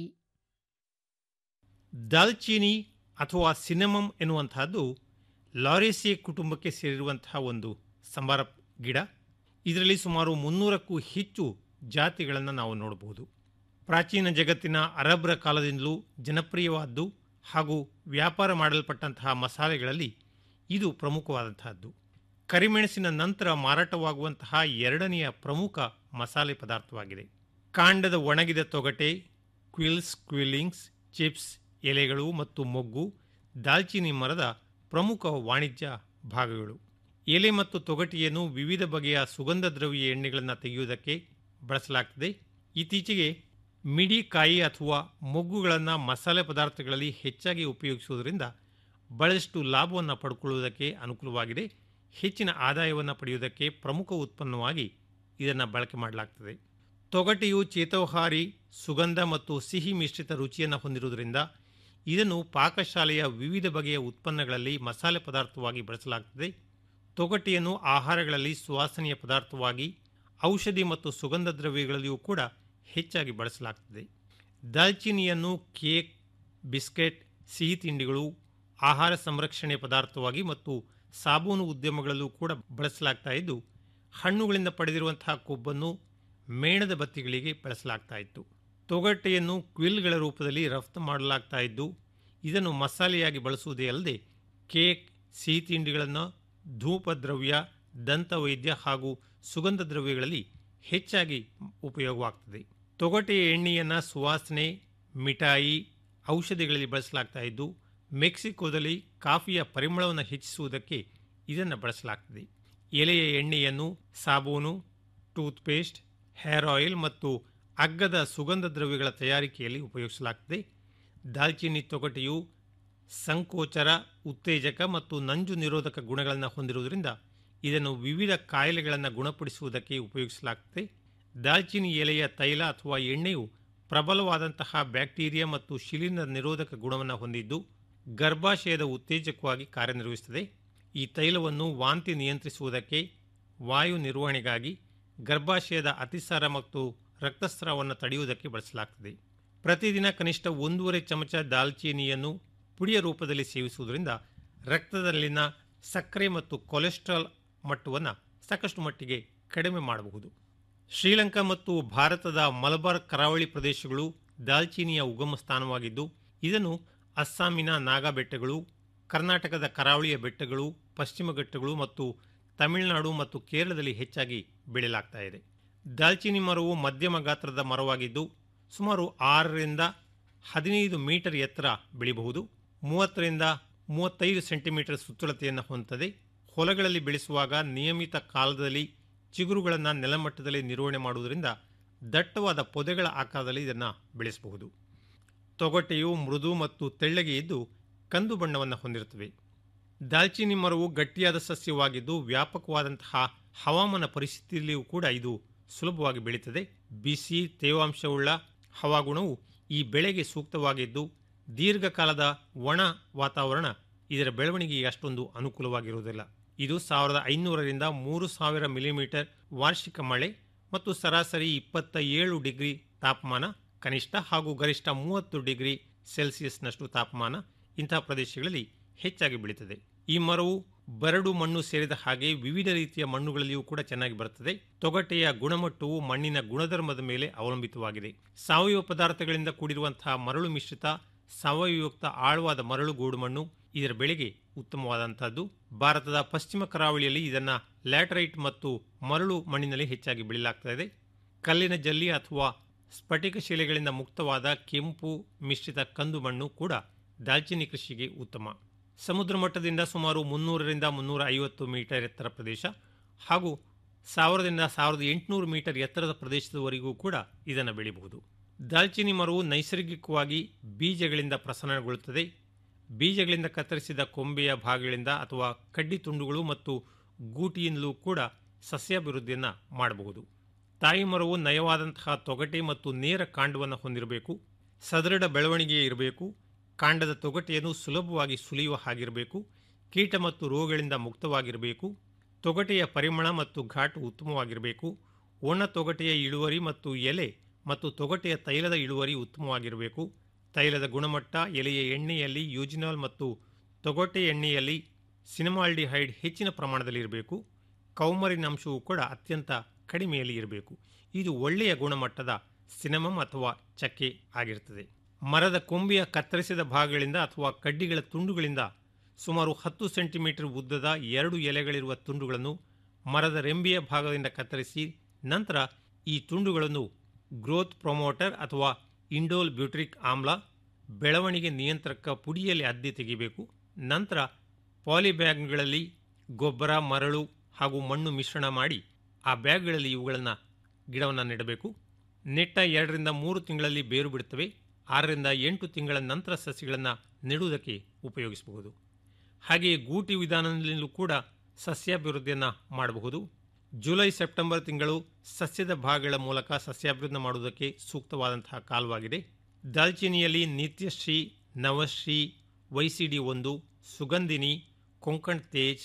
ದಾಲ್ಚೀನಿ ಅಥವಾ ಸಿನೆಮಮ್ ಎನ್ನುವಂತಹದ್ದು ಲಾರೇಸಿಯೆ ಕುಟುಂಬಕ್ಕೆ ಸೇರಿರುವಂತಹ ಒಂದು ಸಂಬಾರ ಗಿಡ ಇದರಲ್ಲಿ ಸುಮಾರು ಮುನ್ನೂರಕ್ಕೂ ಹೆಚ್ಚು ಜಾತಿಗಳನ್ನು ನಾವು ನೋಡಬಹುದು ಪ್ರಾಚೀನ ಜಗತ್ತಿನ ಅರಬ್ರ ಕಾಲದಿಂದಲೂ ಜನಪ್ರಿಯವಾದ್ದು ಹಾಗೂ ವ್ಯಾಪಾರ ಮಾಡಲ್ಪಟ್ಟಂತಹ ಮಸಾಲೆಗಳಲ್ಲಿ ಇದು ಪ್ರಮುಖವಾದಂತಹದ್ದು ಕರಿಮೆಣಸಿನ ನಂತರ ಮಾರಾಟವಾಗುವಂತಹ ಎರಡನೆಯ ಪ್ರಮುಖ ಮಸಾಲೆ ಪದಾರ್ಥವಾಗಿದೆ ಕಾಂಡದ ಒಣಗಿದ ತೊಗಟೆ ಕ್ವಿಲ್ಸ್ ಕ್ವಿಲ್ಲಿಂಗ್ಸ್ ಚಿಪ್ಸ್ ಎಲೆಗಳು ಮತ್ತು ಮೊಗ್ಗು ದಾಲ್ಚಿನ್ನಿ ಮರದ ಪ್ರಮುಖ ವಾಣಿಜ್ಯ ಭಾಗಗಳು ಎಲೆ ಮತ್ತು ತೊಗಟೆಯನ್ನು ವಿವಿಧ ಬಗೆಯ ಸುಗಂಧ ದ್ರವ್ಯ ಎಣ್ಣೆಗಳನ್ನು ತೆಗೆಯುವುದಕ್ಕೆ ಬಳಸಲಾಗ್ತದೆ ಇತ್ತೀಚೆಗೆ ಮಿಡಿಕಾಯಿ ಅಥವಾ ಮೊಗ್ಗುಗಳನ್ನು ಮಸಾಲೆ ಪದಾರ್ಥಗಳಲ್ಲಿ ಹೆಚ್ಚಾಗಿ ಉಪಯೋಗಿಸುವುದರಿಂದ ಬಹಳಷ್ಟು ಲಾಭವನ್ನು ಪಡ್ಕೊಳ್ಳುವುದಕ್ಕೆ ಅನುಕೂಲವಾಗಿದೆ ಹೆಚ್ಚಿನ ಆದಾಯವನ್ನು ಪಡೆಯುವುದಕ್ಕೆ ಪ್ರಮುಖ ಉತ್ಪನ್ನವಾಗಿ ಇದನ್ನು ಬಳಕೆ ಮಾಡಲಾಗ್ತದೆ ತೊಗಟೆಯು ಚೇತೋಹಾರಿ ಸುಗಂಧ ಮತ್ತು ಸಿಹಿ ಮಿಶ್ರಿತ ರುಚಿಯನ್ನು ಹೊಂದಿರುವುದರಿಂದ ಇದನ್ನು ಪಾಕಶಾಲೆಯ ವಿವಿಧ ಬಗೆಯ ಉತ್ಪನ್ನಗಳಲ್ಲಿ ಮಸಾಲೆ ಪದಾರ್ಥವಾಗಿ ಬಳಸಲಾಗ್ತದೆ ತೊಗಟೆಯನ್ನು ಆಹಾರಗಳಲ್ಲಿ ಸುವಾಸನೆಯ ಪದಾರ್ಥವಾಗಿ ಔಷಧಿ ಮತ್ತು ಸುಗಂಧ ದ್ರವ್ಯಗಳಲ್ಲಿಯೂ ಕೂಡ ಹೆಚ್ಚಾಗಿ ಬಳಸಲಾಗ್ತದೆ ದಾಲ್ಚಿನಿಯನ್ನು ಕೇಕ್ ಬಿಸ್ಕೆಟ್ ಸಿಹಿ ತಿಂಡಿಗಳು ಆಹಾರ ಸಂರಕ್ಷಣೆ ಪದಾರ್ಥವಾಗಿ ಮತ್ತು ಸಾಬೂನು ಉದ್ಯಮಗಳಲ್ಲೂ ಕೂಡ ಬಳಸಲಾಗ್ತಾ ಇದ್ದು ಹಣ್ಣುಗಳಿಂದ ಪಡೆದಿರುವಂತಹ ಕೊಬ್ಬನ್ನು ಮೇಣದ ಬತ್ತಿಗಳಿಗೆ ಬಳಸಲಾಗ್ತಾ ಇತ್ತು ತೊಗಟೆಯನ್ನು ಕ್ವಿಲ್ಗಳ ರೂಪದಲ್ಲಿ ರಫ್ತು ಮಾಡಲಾಗ್ತಾ ಇದ್ದು ಇದನ್ನು ಮಸಾಲೆಯಾಗಿ ಬಳಸುವುದೇ ಅಲ್ಲದೆ ಕೇಕ್ ಸಿಹಿ ತಿಂಡಿಗಳನ್ನು ಧೂಪ ದ್ರವ್ಯ ದಂತವೈದ್ಯ ಹಾಗೂ ಸುಗಂಧ ದ್ರವ್ಯಗಳಲ್ಲಿ ಹೆಚ್ಚಾಗಿ ಉಪಯೋಗವಾಗ್ತದೆ ತೊಗಟೆಯ ಎಣ್ಣೆಯನ್ನು ಸುವಾಸನೆ ಮಿಠಾಯಿ ಔಷಧಿಗಳಲ್ಲಿ ಬಳಸಲಾಗ್ತಾ ಇದ್ದು ಮೆಕ್ಸಿಕೋದಲ್ಲಿ ಕಾಫಿಯ ಪರಿಮಳವನ್ನು ಹೆಚ್ಚಿಸುವುದಕ್ಕೆ ಇದನ್ನು ಬಳಸಲಾಗ್ತದೆ ಎಲೆಯ ಎಣ್ಣೆಯನ್ನು ಸಾಬೂನು ಟೂತ್ಪೇಸ್ಟ್ ಹೇರ್ ಆಯಿಲ್ ಮತ್ತು ಅಗ್ಗದ ಸುಗಂಧ ದ್ರವ್ಯಗಳ ತಯಾರಿಕೆಯಲ್ಲಿ ಉಪಯೋಗಿಸಲಾಗ್ತದೆ ದಾಲ್ಚಿನ್ನಿ ತೊಗಟೆಯು ಸಂಕೋಚರ ಉತ್ತೇಜಕ ಮತ್ತು ನಂಜು ನಿರೋಧಕ ಗುಣಗಳನ್ನು ಹೊಂದಿರುವುದರಿಂದ ಇದನ್ನು ವಿವಿಧ ಕಾಯಿಲೆಗಳನ್ನು ಗುಣಪಡಿಸುವುದಕ್ಕೆ ಉಪಯೋಗಿಸಲಾಗ್ತದೆ ದಾಲ್ಚಿನ್ನಿ ಎಲೆಯ ತೈಲ ಅಥವಾ ಎಣ್ಣೆಯು ಪ್ರಬಲವಾದಂತಹ ಬ್ಯಾಕ್ಟೀರಿಯಾ ಮತ್ತು ಶಿಲೀಂಧ್ರ ನಿರೋಧಕ ಗುಣವನ್ನು ಹೊಂದಿದ್ದು ಗರ್ಭಾಶಯದ ಉತ್ತೇಜಕವಾಗಿ ಕಾರ್ಯನಿರ್ವಹಿಸುತ್ತದೆ ಈ ತೈಲವನ್ನು ವಾಂತಿ ನಿಯಂತ್ರಿಸುವುದಕ್ಕೆ ವಾಯು ನಿರ್ವಹಣೆಗಾಗಿ ಗರ್ಭಾಶಯದ ಅತಿಸಾರ ಮತ್ತು ರಕ್ತಸ್ರಾವವನ್ನು ತಡೆಯುವುದಕ್ಕೆ ಬಳಸಲಾಗ್ತದೆ ಪ್ರತಿದಿನ ಕನಿಷ್ಠ ಒಂದೂವರೆ ಚಮಚ ದಾಲ್ಚೀನಿಯನ್ನು ಪುಡಿಯ ರೂಪದಲ್ಲಿ ಸೇವಿಸುವುದರಿಂದ ರಕ್ತದಲ್ಲಿನ ಸಕ್ಕರೆ ಮತ್ತು ಕೊಲೆಸ್ಟ್ರಾಲ್ ಮಟ್ಟವನ್ನು ಸಾಕಷ್ಟು ಮಟ್ಟಿಗೆ ಕಡಿಮೆ ಮಾಡಬಹುದು ಶ್ರೀಲಂಕಾ ಮತ್ತು ಭಾರತದ ಮಲಬಾರ್ ಕರಾವಳಿ ಪ್ರದೇಶಗಳು ದಾಲ್ಚೀನಿಯ ಉಗಮ ಸ್ಥಾನವಾಗಿದ್ದು ಇದನ್ನು ಅಸ್ಸಾಮಿನ ನಾಗಾ ಬೆಟ್ಟಗಳು ಕರ್ನಾಟಕದ ಕರಾವಳಿಯ ಬೆಟ್ಟಗಳು ಪಶ್ಚಿಮ ಘಟ್ಟಗಳು ಮತ್ತು ತಮಿಳುನಾಡು ಮತ್ತು ಕೇರಳದಲ್ಲಿ ಹೆಚ್ಚಾಗಿ ಬೆಳೆಯಲಾಗ್ತಾ ಇದೆ ದಾಲ್ಚಿನ್ನಿ ಮರವು ಮಧ್ಯಮ ಗಾತ್ರದ ಮರವಾಗಿದ್ದು ಸುಮಾರು ಆರರಿಂದ ಹದಿನೈದು ಮೀಟರ್ ಎತ್ತರ ಬೆಳೆಯಬಹುದು ಮೂವತ್ತರಿಂದ ಮೂವತ್ತೈದು ಸೆಂಟಿಮೀಟರ್ ಸುತ್ತಳತೆಯನ್ನು ಹೊಂದುತ್ತದೆ ಹೊಲಗಳಲ್ಲಿ ಬೆಳೆಸುವಾಗ ನಿಯಮಿತ ಕಾಲದಲ್ಲಿ ಚಿಗುರುಗಳನ್ನು ನೆಲಮಟ್ಟದಲ್ಲಿ ನಿರ್ವಹಣೆ ಮಾಡುವುದರಿಂದ ದಟ್ಟವಾದ ಪೊದೆಗಳ ಆಕಾರದಲ್ಲಿ ಇದನ್ನು ಬೆಳೆಸಬಹುದು ತೊಗಟೆಯು ಮೃದು ಮತ್ತು ತೆಳ್ಳಗೆ ಇದ್ದು ಕಂದು ಬಣ್ಣವನ್ನು ಹೊಂದಿರುತ್ತವೆ ದಾಲ್ಚಿನ್ನಿ ಮರವು ಗಟ್ಟಿಯಾದ ಸಸ್ಯವಾಗಿದ್ದು ವ್ಯಾಪಕವಾದಂತಹ ಹವಾಮಾನ ಪರಿಸ್ಥಿತಿಯಲ್ಲಿಯೂ ಕೂಡ ಇದು ಸುಲಭವಾಗಿ ಬೆಳೀತದೆ ಬಿಸಿ ತೇವಾಂಶವುಳ್ಳ ಹವಾಗುಣವು ಈ ಬೆಳೆಗೆ ಸೂಕ್ತವಾಗಿದ್ದು ದೀರ್ಘಕಾಲದ ಒಣ ವಾತಾವರಣ ಇದರ ಬೆಳವಣಿಗೆಗೆ ಅಷ್ಟೊಂದು ಅನುಕೂಲವಾಗಿರುವುದಿಲ್ಲ ಇದು ಸಾವಿರದ ಐನೂರರಿಂದ ಮೂರು ಸಾವಿರ ಮಿಲಿಮೀಟರ್ ವಾರ್ಷಿಕ ಮಳೆ ಮತ್ತು ಸರಾಸರಿ ಇಪ್ಪತ್ತ ಏಳು ಡಿಗ್ರಿ ತಾಪಮಾನ ಕನಿಷ್ಠ ಹಾಗೂ ಗರಿಷ್ಠ ಮೂವತ್ತು ಡಿಗ್ರಿ ಸೆಲ್ಸಿಯಸ್ನಷ್ಟು ತಾಪಮಾನ ಇಂತಹ ಪ್ರದೇಶಗಳಲ್ಲಿ ಹೆಚ್ಚಾಗಿ ಬೆಳೀತದೆ ಈ ಮರವು ಬರಡು ಮಣ್ಣು ಸೇರಿದ ಹಾಗೆ ವಿವಿಧ ರೀತಿಯ ಮಣ್ಣುಗಳಲ್ಲಿಯೂ ಕೂಡ ಚೆನ್ನಾಗಿ ಬರುತ್ತದೆ ತೊಗಟೆಯ ಗುಣಮಟ್ಟವು ಮಣ್ಣಿನ ಗುಣಧರ್ಮದ ಮೇಲೆ ಅವಲಂಬಿತವಾಗಿದೆ ಸಾವಯವ ಪದಾರ್ಥಗಳಿಂದ ಕೂಡಿರುವಂತಹ ಮರಳು ಮಿಶ್ರಿತ ಸಾವಯವಯುಕ್ತ ಆಳವಾದ ಮರಳು ಗೋಡು ಮಣ್ಣು ಇದರ ಬೆಳೆಗೆ ಉತ್ತಮವಾದಂತಹದ್ದು ಭಾರತದ ಪಶ್ಚಿಮ ಕರಾವಳಿಯಲ್ಲಿ ಇದನ್ನ ಲ್ಯಾಟರೈಟ್ ಮತ್ತು ಮರಳು ಮಣ್ಣಿನಲ್ಲಿ ಹೆಚ್ಚಾಗಿ ಬೆಳೆಯಲಾಗ್ತಾ ಕಲ್ಲಿನ ಜಲ್ಲಿ ಅಥವಾ ಸ್ಫಟಿಕ ಶಿಲೆಗಳಿಂದ ಮುಕ್ತವಾದ ಕೆಂಪು ಮಿಶ್ರಿತ ಕಂದು ಮಣ್ಣು ಕೂಡ ದಾಲ್ಚಿನ್ನಿ ಕೃಷಿಗೆ ಉತ್ತಮ ಸಮುದ್ರ ಮಟ್ಟದಿಂದ ಸುಮಾರು ಮುನ್ನೂರರಿಂದ ಮುನ್ನೂರ ಐವತ್ತು ಮೀಟರ್ ಎತ್ತರ ಪ್ರದೇಶ ಹಾಗೂ ಸಾವಿರದಿಂದ ಸಾವಿರದ ಎಂಟುನೂರು ಮೀಟರ್ ಎತ್ತರದ ಪ್ರದೇಶದವರೆಗೂ ಕೂಡ ಇದನ್ನು ಬೆಳೆಯಬಹುದು ದಾಲ್ಚಿನ್ನಿ ಮರವು ನೈಸರ್ಗಿಕವಾಗಿ ಬೀಜಗಳಿಂದ ಪ್ರಸರಣಗೊಳ್ಳುತ್ತದೆ ಬೀಜಗಳಿಂದ ಕತ್ತರಿಸಿದ ಕೊಂಬೆಯ ಭಾಗಗಳಿಂದ ಅಥವಾ ಕಡ್ಡಿ ತುಂಡುಗಳು ಮತ್ತು ಗೂಟಿಯಿಂದಲೂ ಕೂಡ ಸಸ್ಯಾಭಿವೃದ್ಧಿಯನ್ನು ಮಾಡಬಹುದು ತಾಯಿ ಮರವು ನಯವಾದಂತಹ ತೊಗಟೆ ಮತ್ತು ನೇರ ಕಾಂಡವನ್ನು ಹೊಂದಿರಬೇಕು ಸದೃಢ ಬೆಳವಣಿಗೆ ಇರಬೇಕು ಕಾಂಡದ ತೊಗಟೆಯನ್ನು ಸುಲಭವಾಗಿ ಸುಲಿಯುವ ಹಾಗಿರಬೇಕು ಕೀಟ ಮತ್ತು ರೋಗಗಳಿಂದ ಮುಕ್ತವಾಗಿರಬೇಕು ತೊಗಟೆಯ ಪರಿಮಳ ಮತ್ತು ಘಾಟು ಉತ್ತಮವಾಗಿರಬೇಕು ಒಣ ತೊಗಟೆಯ ಇಳುವರಿ ಮತ್ತು ಎಲೆ ಮತ್ತು ತೊಗಟೆಯ ತೈಲದ ಇಳುವರಿ ಉತ್ತಮವಾಗಿರಬೇಕು ತೈಲದ ಗುಣಮಟ್ಟ ಎಲೆಯ ಎಣ್ಣೆಯಲ್ಲಿ ಯೂಜಿನಾಲ್ ಮತ್ತು ತೊಗಟೆ ಎಣ್ಣೆಯಲ್ಲಿ ಸಿನಿಮಾಲ್ಡಿಹೈಡ್ ಹೆಚ್ಚಿನ ಪ್ರಮಾಣದಲ್ಲಿ ಇರಬೇಕು ಕೌಮರಿನ ಅಂಶವು ಕೂಡ ಅತ್ಯಂತ ಕಡಿಮೆಯಲ್ಲಿ ಇರಬೇಕು ಇದು ಒಳ್ಳೆಯ ಗುಣಮಟ್ಟದ ಸಿನಮಮ್ ಅಥವಾ ಚಕ್ಕೆ ಆಗಿರುತ್ತದೆ ಮರದ ಕೊಂಬೆಯ ಕತ್ತರಿಸಿದ ಭಾಗಗಳಿಂದ ಅಥವಾ ಕಡ್ಡಿಗಳ ತುಂಡುಗಳಿಂದ ಸುಮಾರು ಹತ್ತು ಸೆಂಟಿಮೀಟರ್ ಉದ್ದದ ಎರಡು ಎಲೆಗಳಿರುವ ತುಂಡುಗಳನ್ನು ಮರದ ರೆಂಬೆಯ ಭಾಗದಿಂದ ಕತ್ತರಿಸಿ ನಂತರ ಈ ತುಂಡುಗಳನ್ನು ಗ್ರೋತ್ ಪ್ರೊಮೋಟರ್ ಅಥವಾ ಇಂಡೋಲ್ ಬ್ಯೂಟ್ರಿಕ್ ಆಮ್ಲ ಬೆಳವಣಿಗೆ ನಿಯಂತ್ರಕ ಪುಡಿಯಲ್ಲಿ ಅದ್ದಿ ತೆಗೆಯಬೇಕು ನಂತರ ಪಾಲಿಬ್ಯಾಗ್ಗಳಲ್ಲಿ ಗೊಬ್ಬರ ಮರಳು ಹಾಗೂ ಮಣ್ಣು ಮಿಶ್ರಣ ಮಾಡಿ ಆ ಬ್ಯಾಗ್ಗಳಲ್ಲಿ ಇವುಗಳನ್ನು ಗಿಡವನ್ನು ನೆಡಬೇಕು ನೆಟ್ಟ ಎರಡರಿಂದ ಮೂರು ತಿಂಗಳಲ್ಲಿ ಬೇರು ಬಿಡುತ್ತವೆ ಆರರಿಂದ ಎಂಟು ತಿಂಗಳ ನಂತರ ಸಸ್ಯಗಳನ್ನು ನೆಡುವುದಕ್ಕೆ ಉಪಯೋಗಿಸಬಹುದು ಹಾಗೆಯೇ ಗೂಟಿ ವಿಧಾನದಲ್ಲೂ ಕೂಡ ಸಸ್ಯಾಭಿವೃದ್ಧಿಯನ್ನು ಮಾಡಬಹುದು ಜುಲೈ ಸೆಪ್ಟೆಂಬರ್ ತಿಂಗಳು ಸಸ್ಯದ ಭಾಗಗಳ ಮೂಲಕ ಸಸ್ಯಾಭಿವೃದ್ಧಿ ಮಾಡುವುದಕ್ಕೆ ಸೂಕ್ತವಾದಂತಹ ಕಾಲವಾಗಿದೆ ದಾಲ್ಚಿನಿಯಲ್ಲಿ ನಿತ್ಯಶ್ರೀ ನವಶ್ರೀ ವೈಸಿಡಿ ಒಂದು ಸುಗಂಧಿನಿ ಕೊಂಕಣ್ ತೇಜ್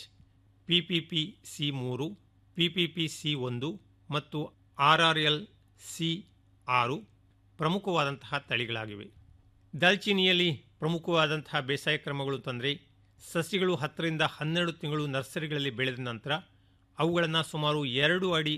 ಪಿಪಿಪಿ ಸಿ ಮೂರು ಪಿಪಿಪಿ ಸಿ ಒಂದು ಮತ್ತು ಆರ್ ಆರ್ ಎಲ್ ಸಿ ಆರು ಪ್ರಮುಖವಾದಂತಹ ತಳಿಗಳಾಗಿವೆ ದಾಲ್ಚಿನಿಯಲ್ಲಿ ಪ್ರಮುಖವಾದಂತಹ ಬೇಸಾಯ ಕ್ರಮಗಳು ತಂದರೆ ಸಸ್ಯಗಳು ಹತ್ತರಿಂದ ಹನ್ನೆರಡು ತಿಂಗಳು ನರ್ಸರಿಗಳಲ್ಲಿ ಬೆಳೆದ ನಂತರ ಅವುಗಳನ್ನು ಸುಮಾರು ಎರಡು ಅಡಿ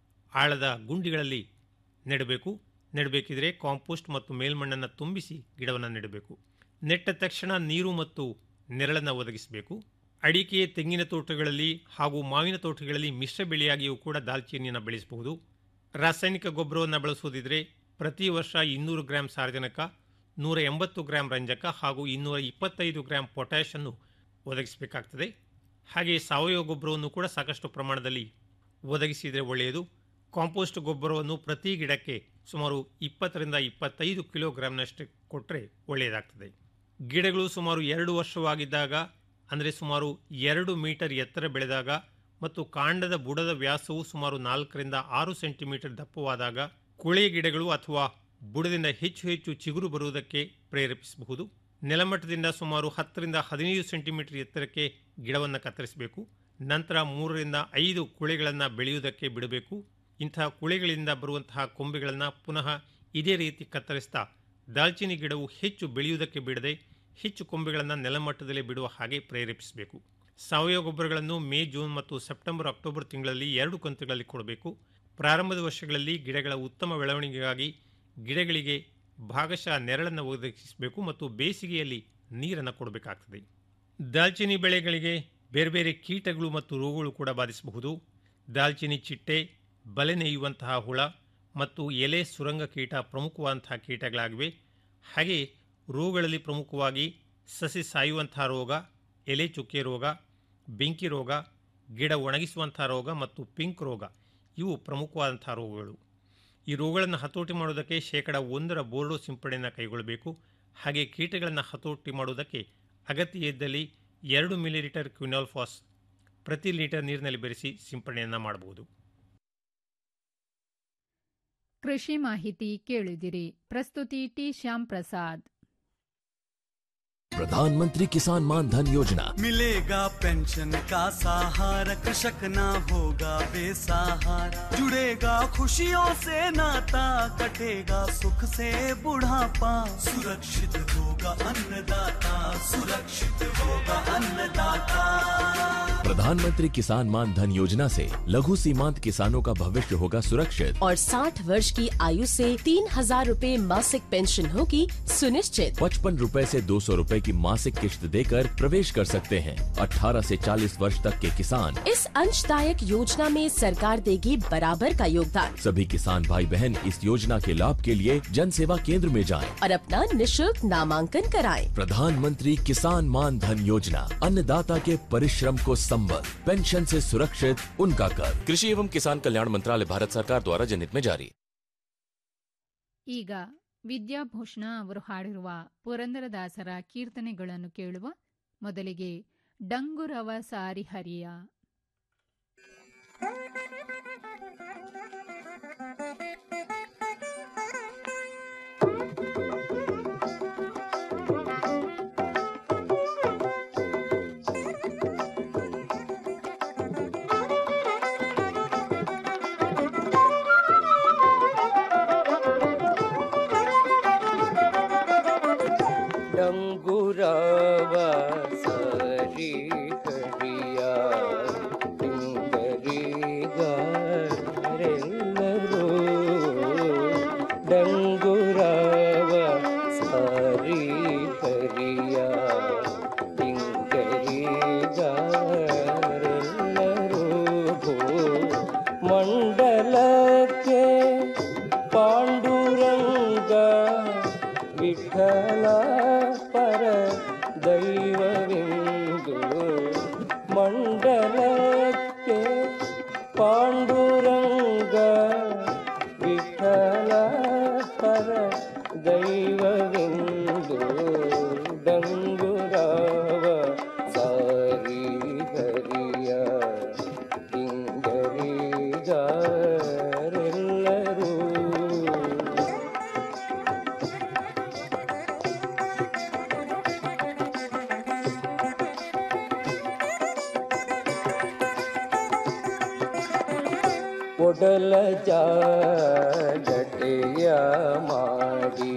ಆಳದ ಗುಂಡಿಗಳಲ್ಲಿ ನೆಡಬೇಕು ನೆಡಬೇಕಿದ್ರೆ ಕಾಂಪೋಸ್ಟ್ ಮತ್ತು ಮೇಲ್ಮಣ್ಣನ್ನು ತುಂಬಿಸಿ ಗಿಡವನ್ನು ನೆಡಬೇಕು ನೆಟ್ಟ ತಕ್ಷಣ ನೀರು ಮತ್ತು ನೆರಳನ್ನು ಒದಗಿಸಬೇಕು ಅಡಿಕೆ ತೆಂಗಿನ ತೋಟಗಳಲ್ಲಿ ಹಾಗೂ ಮಾವಿನ ತೋಟಗಳಲ್ಲಿ ಮಿಶ್ರ ಬೆಳೆಯಾಗಿಯೂ ಕೂಡ ದಾಲ್ಚಿನ್ನಿಯನ್ನು ಬೆಳೆಸಬಹುದು ರಾಸಾಯನಿಕ ಗೊಬ್ಬರವನ್ನು ಬಳಸುವುದಿದ್ರೆ ಪ್ರತಿ ವರ್ಷ ಇನ್ನೂರು ಗ್ರಾಂ ಸಾರಜನಕ ನೂರ ಎಂಬತ್ತು ಗ್ರಾಂ ರಂಜಕ ಹಾಗೂ ಇನ್ನೂರ ಇಪ್ಪತ್ತೈದು ಗ್ರಾಂ ಪೊಟ್ಯಾಷ್ ಅನ್ನು ಒದಗಿಸಬೇಕಾಗ್ತದೆ ಹಾಗೆಯೇ ಸಾವಯವ ಗೊಬ್ಬರವನ್ನು ಕೂಡ ಸಾಕಷ್ಟು ಪ್ರಮಾಣದಲ್ಲಿ ಒದಗಿಸಿದರೆ ಒಳ್ಳೆಯದು ಕಾಂಪೋಸ್ಟ್ ಗೊಬ್ಬರವನ್ನು ಪ್ರತಿ ಗಿಡಕ್ಕೆ ಸುಮಾರು ಇಪ್ಪತ್ತರಿಂದ ಇಪ್ಪತ್ತೈದು ಕಿಲೋಗ್ರಾಂನಷ್ಟು ಕೊಟ್ಟರೆ ಒಳ್ಳೆಯದಾಗ್ತದೆ ಗಿಡಗಳು ಸುಮಾರು ಎರಡು ವರ್ಷವಾಗಿದ್ದಾಗ ಅಂದರೆ ಸುಮಾರು ಎರಡು ಮೀಟರ್ ಎತ್ತರ ಬೆಳೆದಾಗ ಮತ್ತು ಕಾಂಡದ ಬುಡದ ವ್ಯಾಸವು ಸುಮಾರು ನಾಲ್ಕರಿಂದ ಆರು ಸೆಂಟಿಮೀಟರ್ ದಪ್ಪವಾದಾಗ ಕುಳೆ ಗಿಡಗಳು ಅಥವಾ ಬುಡದಿಂದ ಹೆಚ್ಚು ಹೆಚ್ಚು ಚಿಗುರು ಬರುವುದಕ್ಕೆ ಪ್ರೇರೇಪಿಸಬಹುದು ನೆಲಮಟ್ಟದಿಂದ ಸುಮಾರು ಹತ್ತರಿಂದ ಹದಿನೈದು ಸೆಂಟಿಮೀಟರ್ ಎತ್ತರಕ್ಕೆ ಗಿಡವನ್ನು ಕತ್ತರಿಸಬೇಕು ನಂತರ ಮೂರರಿಂದ ಐದು ಕುಳೆಗಳನ್ನು ಬೆಳೆಯುವುದಕ್ಕೆ ಬಿಡಬೇಕು ಇಂತಹ ಕುಳೆಗಳಿಂದ ಬರುವಂತಹ ಕೊಂಬೆಗಳನ್ನು ಪುನಃ ಇದೇ ರೀತಿ ಕತ್ತರಿಸ್ತಾ ದಾಲ್ಚಿನ್ನಿ ಗಿಡವು ಹೆಚ್ಚು ಬೆಳೆಯುವುದಕ್ಕೆ ಬಿಡದೆ ಹೆಚ್ಚು ಕೊಂಬೆಗಳನ್ನು ನೆಲಮಟ್ಟದಲ್ಲಿ ಬಿಡುವ ಹಾಗೆ ಪ್ರೇರೇಪಿಸಬೇಕು ಸಾವಯವ ಗೊಬ್ಬರಗಳನ್ನು ಮೇ ಜೂನ್ ಮತ್ತು ಸೆಪ್ಟೆಂಬರ್ ಅಕ್ಟೋಬರ್ ತಿಂಗಳಲ್ಲಿ ಎರಡು ಕಂತುಗಳಲ್ಲಿ ಕೊಡಬೇಕು ಪ್ರಾರಂಭದ ವರ್ಷಗಳಲ್ಲಿ ಗಿಡಗಳ ಉತ್ತಮ ಬೆಳವಣಿಗೆಗಾಗಿ ಗಿಡಗಳಿಗೆ ಭಾಗಶಃ ನೆರಳನ್ನು ಒದಗಿಸಬೇಕು ಮತ್ತು ಬೇಸಿಗೆಯಲ್ಲಿ ನೀರನ್ನು ಕೊಡಬೇಕಾಗ್ತದೆ ದಾಲ್ಚಿನ್ನಿ ಬೆಳೆಗಳಿಗೆ ಬೇರೆ ಬೇರೆ ಕೀಟಗಳು ಮತ್ತು ರೋಗಗಳು ಕೂಡ ಬಾಧಿಸಬಹುದು ದಾಲ್ಚಿನ್ನಿ ಚಿಟ್ಟೆ ಬಲೆ ನೇಯುವಂತಹ ಹುಳ ಮತ್ತು ಎಲೆ ಸುರಂಗ ಕೀಟ ಪ್ರಮುಖವಾದಂತಹ ಕೀಟಗಳಾಗಿವೆ ಹಾಗೆ ರೋಗಗಳಲ್ಲಿ ಪ್ರಮುಖವಾಗಿ ಸಸಿ ಸಾಯುವಂತಹ ರೋಗ ಎಲೆ ಚುಕ್ಕೆ ರೋಗ ಬೆಂಕಿ ರೋಗ ಗಿಡ ಒಣಗಿಸುವಂಥ ರೋಗ ಮತ್ತು ಪಿಂಕ್ ರೋಗ ಇವು ಪ್ರಮುಖವಾದಂಥ ರೋಗಗಳು ಈ ರೋಗಗಳನ್ನು ಹತೋಟಿ ಮಾಡುವುದಕ್ಕೆ ಶೇಕಡ ಒಂದರ ಬೋರ್ಡೋ ಸಿಂಪಡಣೆಯನ್ನು ಕೈಗೊಳ್ಳಬೇಕು ಹಾಗೆ ಕೀಟಗಳನ್ನು ಹತೋಟಿ ಮಾಡುವುದಕ್ಕೆ ಅಗತ್ಯ ಇದ್ದಲ್ಲಿ ಎರಡು ಮಿಲಿಲೀಟರ್ ಕ್ವಿನಾಲ್ಫಾಸ್ ಪ್ರತಿ ಲೀಟರ್ ನೀರಿನಲ್ಲಿ ಬೆರೆಸಿ ಸಿಂಪಡಣೆಯನ್ನು ಮಾಡಬಹುದು ಕೃಷಿ ಮಾಹಿತಿ ಕೇಳಿದಿರಿ ಪ್ರಸ್ತುತಿ ಟಿ ಶ್ಯಾಮ್ ಪ್ರಸಾದ್ प्रधानमंत्री किसान मान धन योजना मिलेगा पेंशन का सहारा कृषक ना होगा बेसहारा जुड़ेगा खुशियों से नाता कटेगा सुख से बुढ़ापा सुरक्षित होगा अन्नदाता सुरक्षित होगा अन्नदाता प्रधानमंत्री किसान मान धन योजना से लघु सीमांत किसानों का भविष्य होगा सुरक्षित और 60 वर्ष की आयु से तीन हजार रूपए मासिक पेंशन होगी सुनिश्चित पचपन रूपए से दो सौ रूपए की मासिक किश्त देकर प्रवेश कर सकते हैं 18 से 40 वर्ष तक के किसान इस अंशदायक योजना में सरकार देगी बराबर का योगदान सभी किसान भाई बहन इस योजना के लाभ के लिए जन सेवा केंद्र में जाएं। और अपना निशुल्क नामांकन कराएं। प्रधानमंत्री किसान मान धन योजना अन्नदाता के परिश्रम को संबल पेंशन से सुरक्षित उनका कर कृषि एवं किसान कल्याण मंत्रालय भारत सरकार द्वारा जनहित में जारी ಈಗ ವಿದ್ಯಾಭೂಷಣ ಅವರು ಹಾಡಿರುವ ಪುರಂದರದಾಸರ ಕೀರ್ತನೆಗಳನ್ನು ಕೇಳುವ ಮೊದಲಿಗೆ ಡಂಗುರವ ಸಾರಿ ಹರಿಯ ಡಂಗುರವ ಸರಿ ಹರಿಯ ಡಿಂಗರಿಗಾರೆಲ್ಲರೂ ಡಂಗುರವ ಸರಿ ಹರಿಯ ಡಿಂಗರಿಗಾರೆಲ್ಲರೂ ಮಂಡಲಕ್ಕೆ ಪಾಂಡುರಂಗ ವಿಠಲ ಪರ ದೈವವೆಂದು ಮಂಡಲಕ್ಕೆ ಪಾಂಡುರಂಗ ವಿಠಲ ಪರ ದೈವವೆಂದು ಡಂಗುರಾವ ಸಾರಿ ಹರಿಯ ಡಿಂಗರಿಗಾರೆಲ್ಲರೂ ಒಡಲ ಜಾಗಟೆಯ ಮಾಡಿ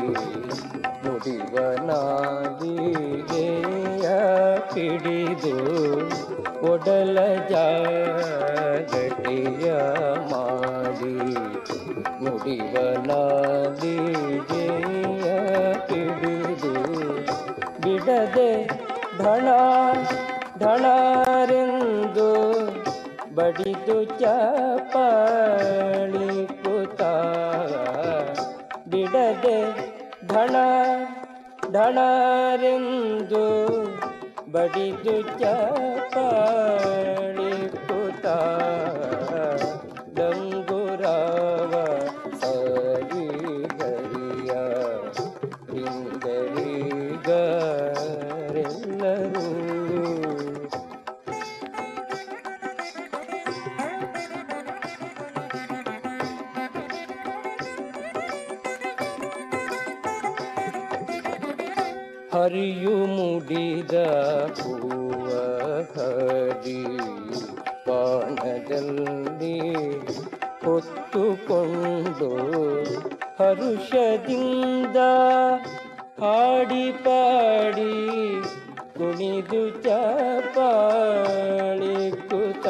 ನುಡಿವನಾದಿಗೆಯ ಪಿಡಿದು ಒಡಲ ಜಾಗಟೆಯ ಮಾಡಿ ನುಡಿವನಾದಿಗೆಯ ಪಿಡಿದು ಬಿಡದೆ ಢಣ ಢಣರೆಂದು ಬಡಿದು ಚಪಳಿ ಕುತ ಬಿಡದೆ ಢಣ ಢಣರೆಂದು ಬಡಿದು ಚಪಳಿ ಕುತ ಡಂಗುರಾವ ಸರಿ ಹರಿಯ ರಿಂಗರಿಗರೆಲ್ಲರೂ ಹರಿಯು ಮುಡಿದ ಹೂವ ಹರಿ ಬಾಣದಲ್ಲಿ ಹೊತ್ತುಕೊಂಡು ಹರುಷದಿಂದ ಹಾಡಿ ಪಾಡಿ ಕುಣಿದು ಚಪಾಳಿ ಕುತ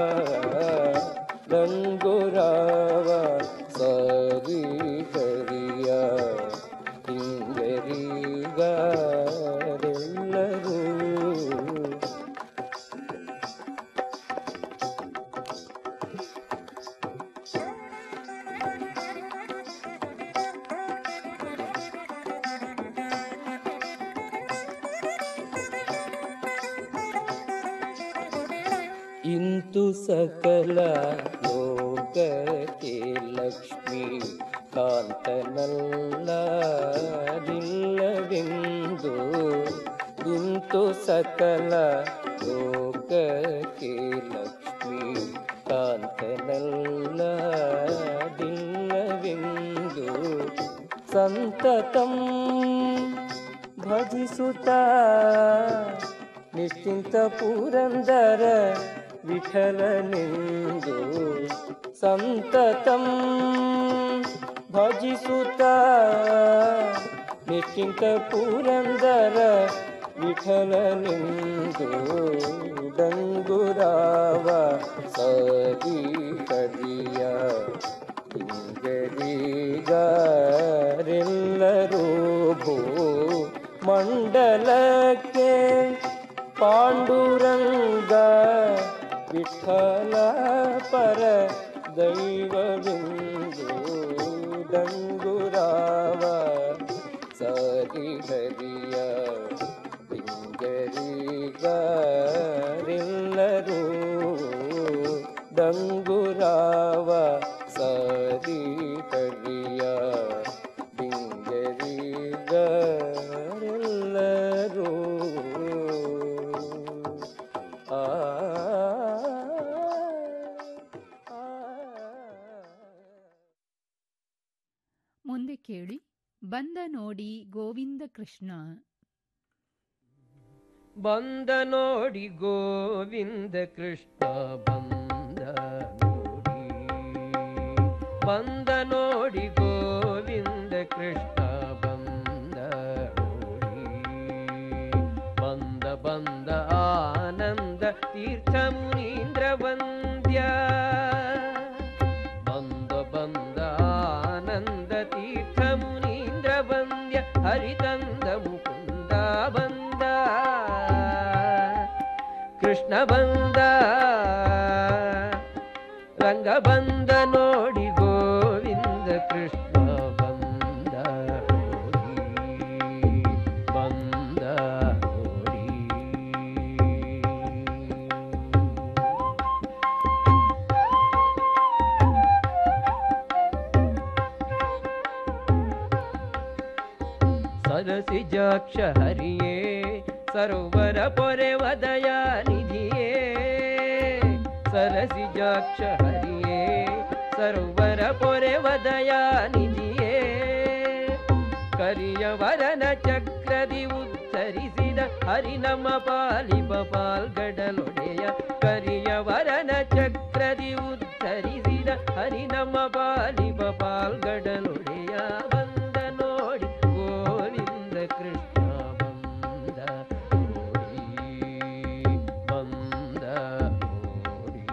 ರಂಗುರಾವ ಸರಿ ಹರಿಯ ಹಿಂಗರಿಗಾರೆಲ್ಲರೂ ಇಂತು ಸಕಲ ಲೋಕಕ್ಕೆ ಲಕ್ಷ್ಮೀ ಕಾಂತನಲ್ಲದಿಲ್ಲವೆಂದು ಇಂತು ಸಕಲ ಲೋಕಕ್ಕೆ ಲಕ್ಷ್ಮೀ ಕಾಂತನಲ್ಲದಿಲ್ಲವೆಂದು ಸಂತತಂ ಭಜಿಸುತ್ತಾ ನಿಶ್ಚಿಂತ ಪುರಂದರ ವಿಠಲನೆಂದು ಸಂತತಂ ಭಜಿಸುತ್ತ ನಿಶ್ಚಿಂತ ಪುರಂದರ ವಿಠಲನೆಂದು ಡಂಗುರಾವ ಸರಿ ಕರಿಯ ಹಿಂಗರಿಗಾರೆಲ್ಲರೂ ಭೂ ಮಂಡಲಕ್ಕೆ ಪಾಂಡುರಂಗ ವಿಠಲ ಪರ ದೈವವಿಂದು ಡಂಗುರಾವ ಸರಿ ಹರಿಯ ಹಿಂಗರಿಗರೆಲ್ಲರೂ ಡಂಗುರಾವ ಸರಿ ಹರಿಯ ಹಿಂಗರಿಗರೆಲ್ಲರೂ ಆ ಮುಂದೆ ಕೇಳಿ ಬಂದ ನೋಡಿ ಗೋವಿಂದ ಕೃಷ್ಣ ಬಂದ ನೋಡಿ ಗೋವಿಂದ ಕೃಷ್ಣ ಬಂದ ನೋಡಿ ಬಂದ ನೋಡಿ ಗೋವಿಂದ ಕೃಷ್ಣ ಬಂದ ನೋಡಿ ಬಂದ ಬಂದ ಆನಂದ ತೀರ್ಥ ಮುನೀಂದ್ರ ವಂದ್ಯ ಬಂದ ಬಂದ ಆನಂದ ತೀರ್ಥ ಮುನೀಂದ್ರ ವಂದ್ಯ ಹರಿತಂದ ಮುಕುಂದ ಬಂದ ಕೃಷ್ಣ ಬಂದ ರಂಗ ಬಂದ ನೋಡಿ ಗೋವಿಂದ ಕೃಷ್ಣ ಬಂದ ನೋಡಿ ಬಂದ ನೋಡಿ ಸರಸಿಜಾಕ್ಷ ಹರಿಯೇ ಸರೋವರ ಪೊರೆವ ದಯಾನಿಧಿಯೇ ಸರಸಿಜಾಕ್ಷ ಹರಿಯೇ ಸರೋವರ ಪೊರೆವ ದಯಾನಿಧಿಯೇ ಕರಿಯವರನ ಚಕ್ರದಿ ಉತ್ತರಿಸಿದ ಹರಿ ನಮ್ಮ ಪಾಲಿಪ ಪಾಲ್ಗಡಲೊಡೆಯ ಕರಿಯವರನ ಚಕ್ರದಿ ಉತ್ತರಿಸಿದ ಹರಿ ನಮ್ಮ ಪಾಲಿಪ ಪಾಲ್ಗಡಲೊಡೆಯ ಬಂದ ನೋಡಿ ಗೋವಿಂದ ಕೃಷ್ಣ ಬಂದ ನೋಡಿ ಬಂದ ನೋಡಿ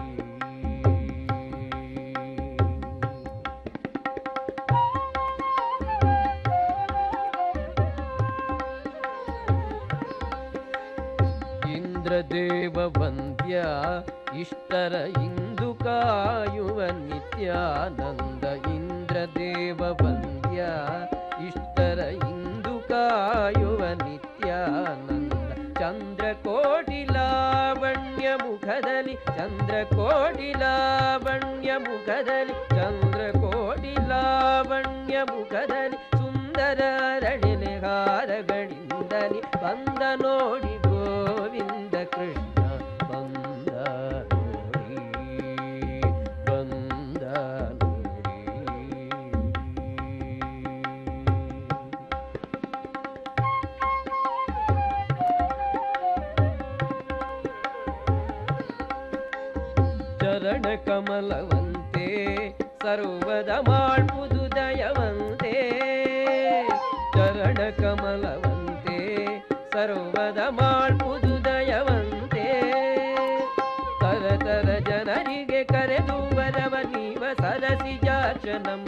ಇಂದ್ರದೇವ ವಂದ್ಯ ಇಷ್ಟರ ಇಂದು ಕಾಯುವ ನಿತ್ಯಾನಂದ ಇಂದ್ರದೇವ ವಂದ್ಯ ಇಷ್ಟರ ಇಂದು ಕಾಯುವ ನಿತ್ಯಾನಂದ ಚಂದ್ರಕೋಟಿ ಲಾವಣ್ಯ ಮುಖದಲ್ಲಿ ಚಂದ್ರಕೋಟಿ ಲಾವಣ್ಯ ಮುಖದಲ್ಲಿ ಚಂದ್ರಕೋಟಿ ಲಾವಣ್ಯ ಮುಖದಲ್ಲಿ ಸುಂದರ ಅರಳಿಲೆ ಹಾರಗಳಿಂದಲಿ ಬಂದ ನೋಡಿ ಗೋವಿಂದ ಕೃಷ್ಣ ಬಂದ ನೋಡಿ ಬಂದ ನೋಡಿ ಚರಣ ಕಮಲವಂತೆ ಸರ್ವದ ಮಾಡ್ಪುದು ದಯವಂತೆ ಚರಣ ಕಮಲವಂತೆ ಸರ್ವದ ಮಾಡ್ಪುದು ದಯವಂತೆ ತರತರ ಜನರಿಗೆ ಕರೆದು ಬರವ ನೀವ ಸರಸಿ ಜಾಚನಂ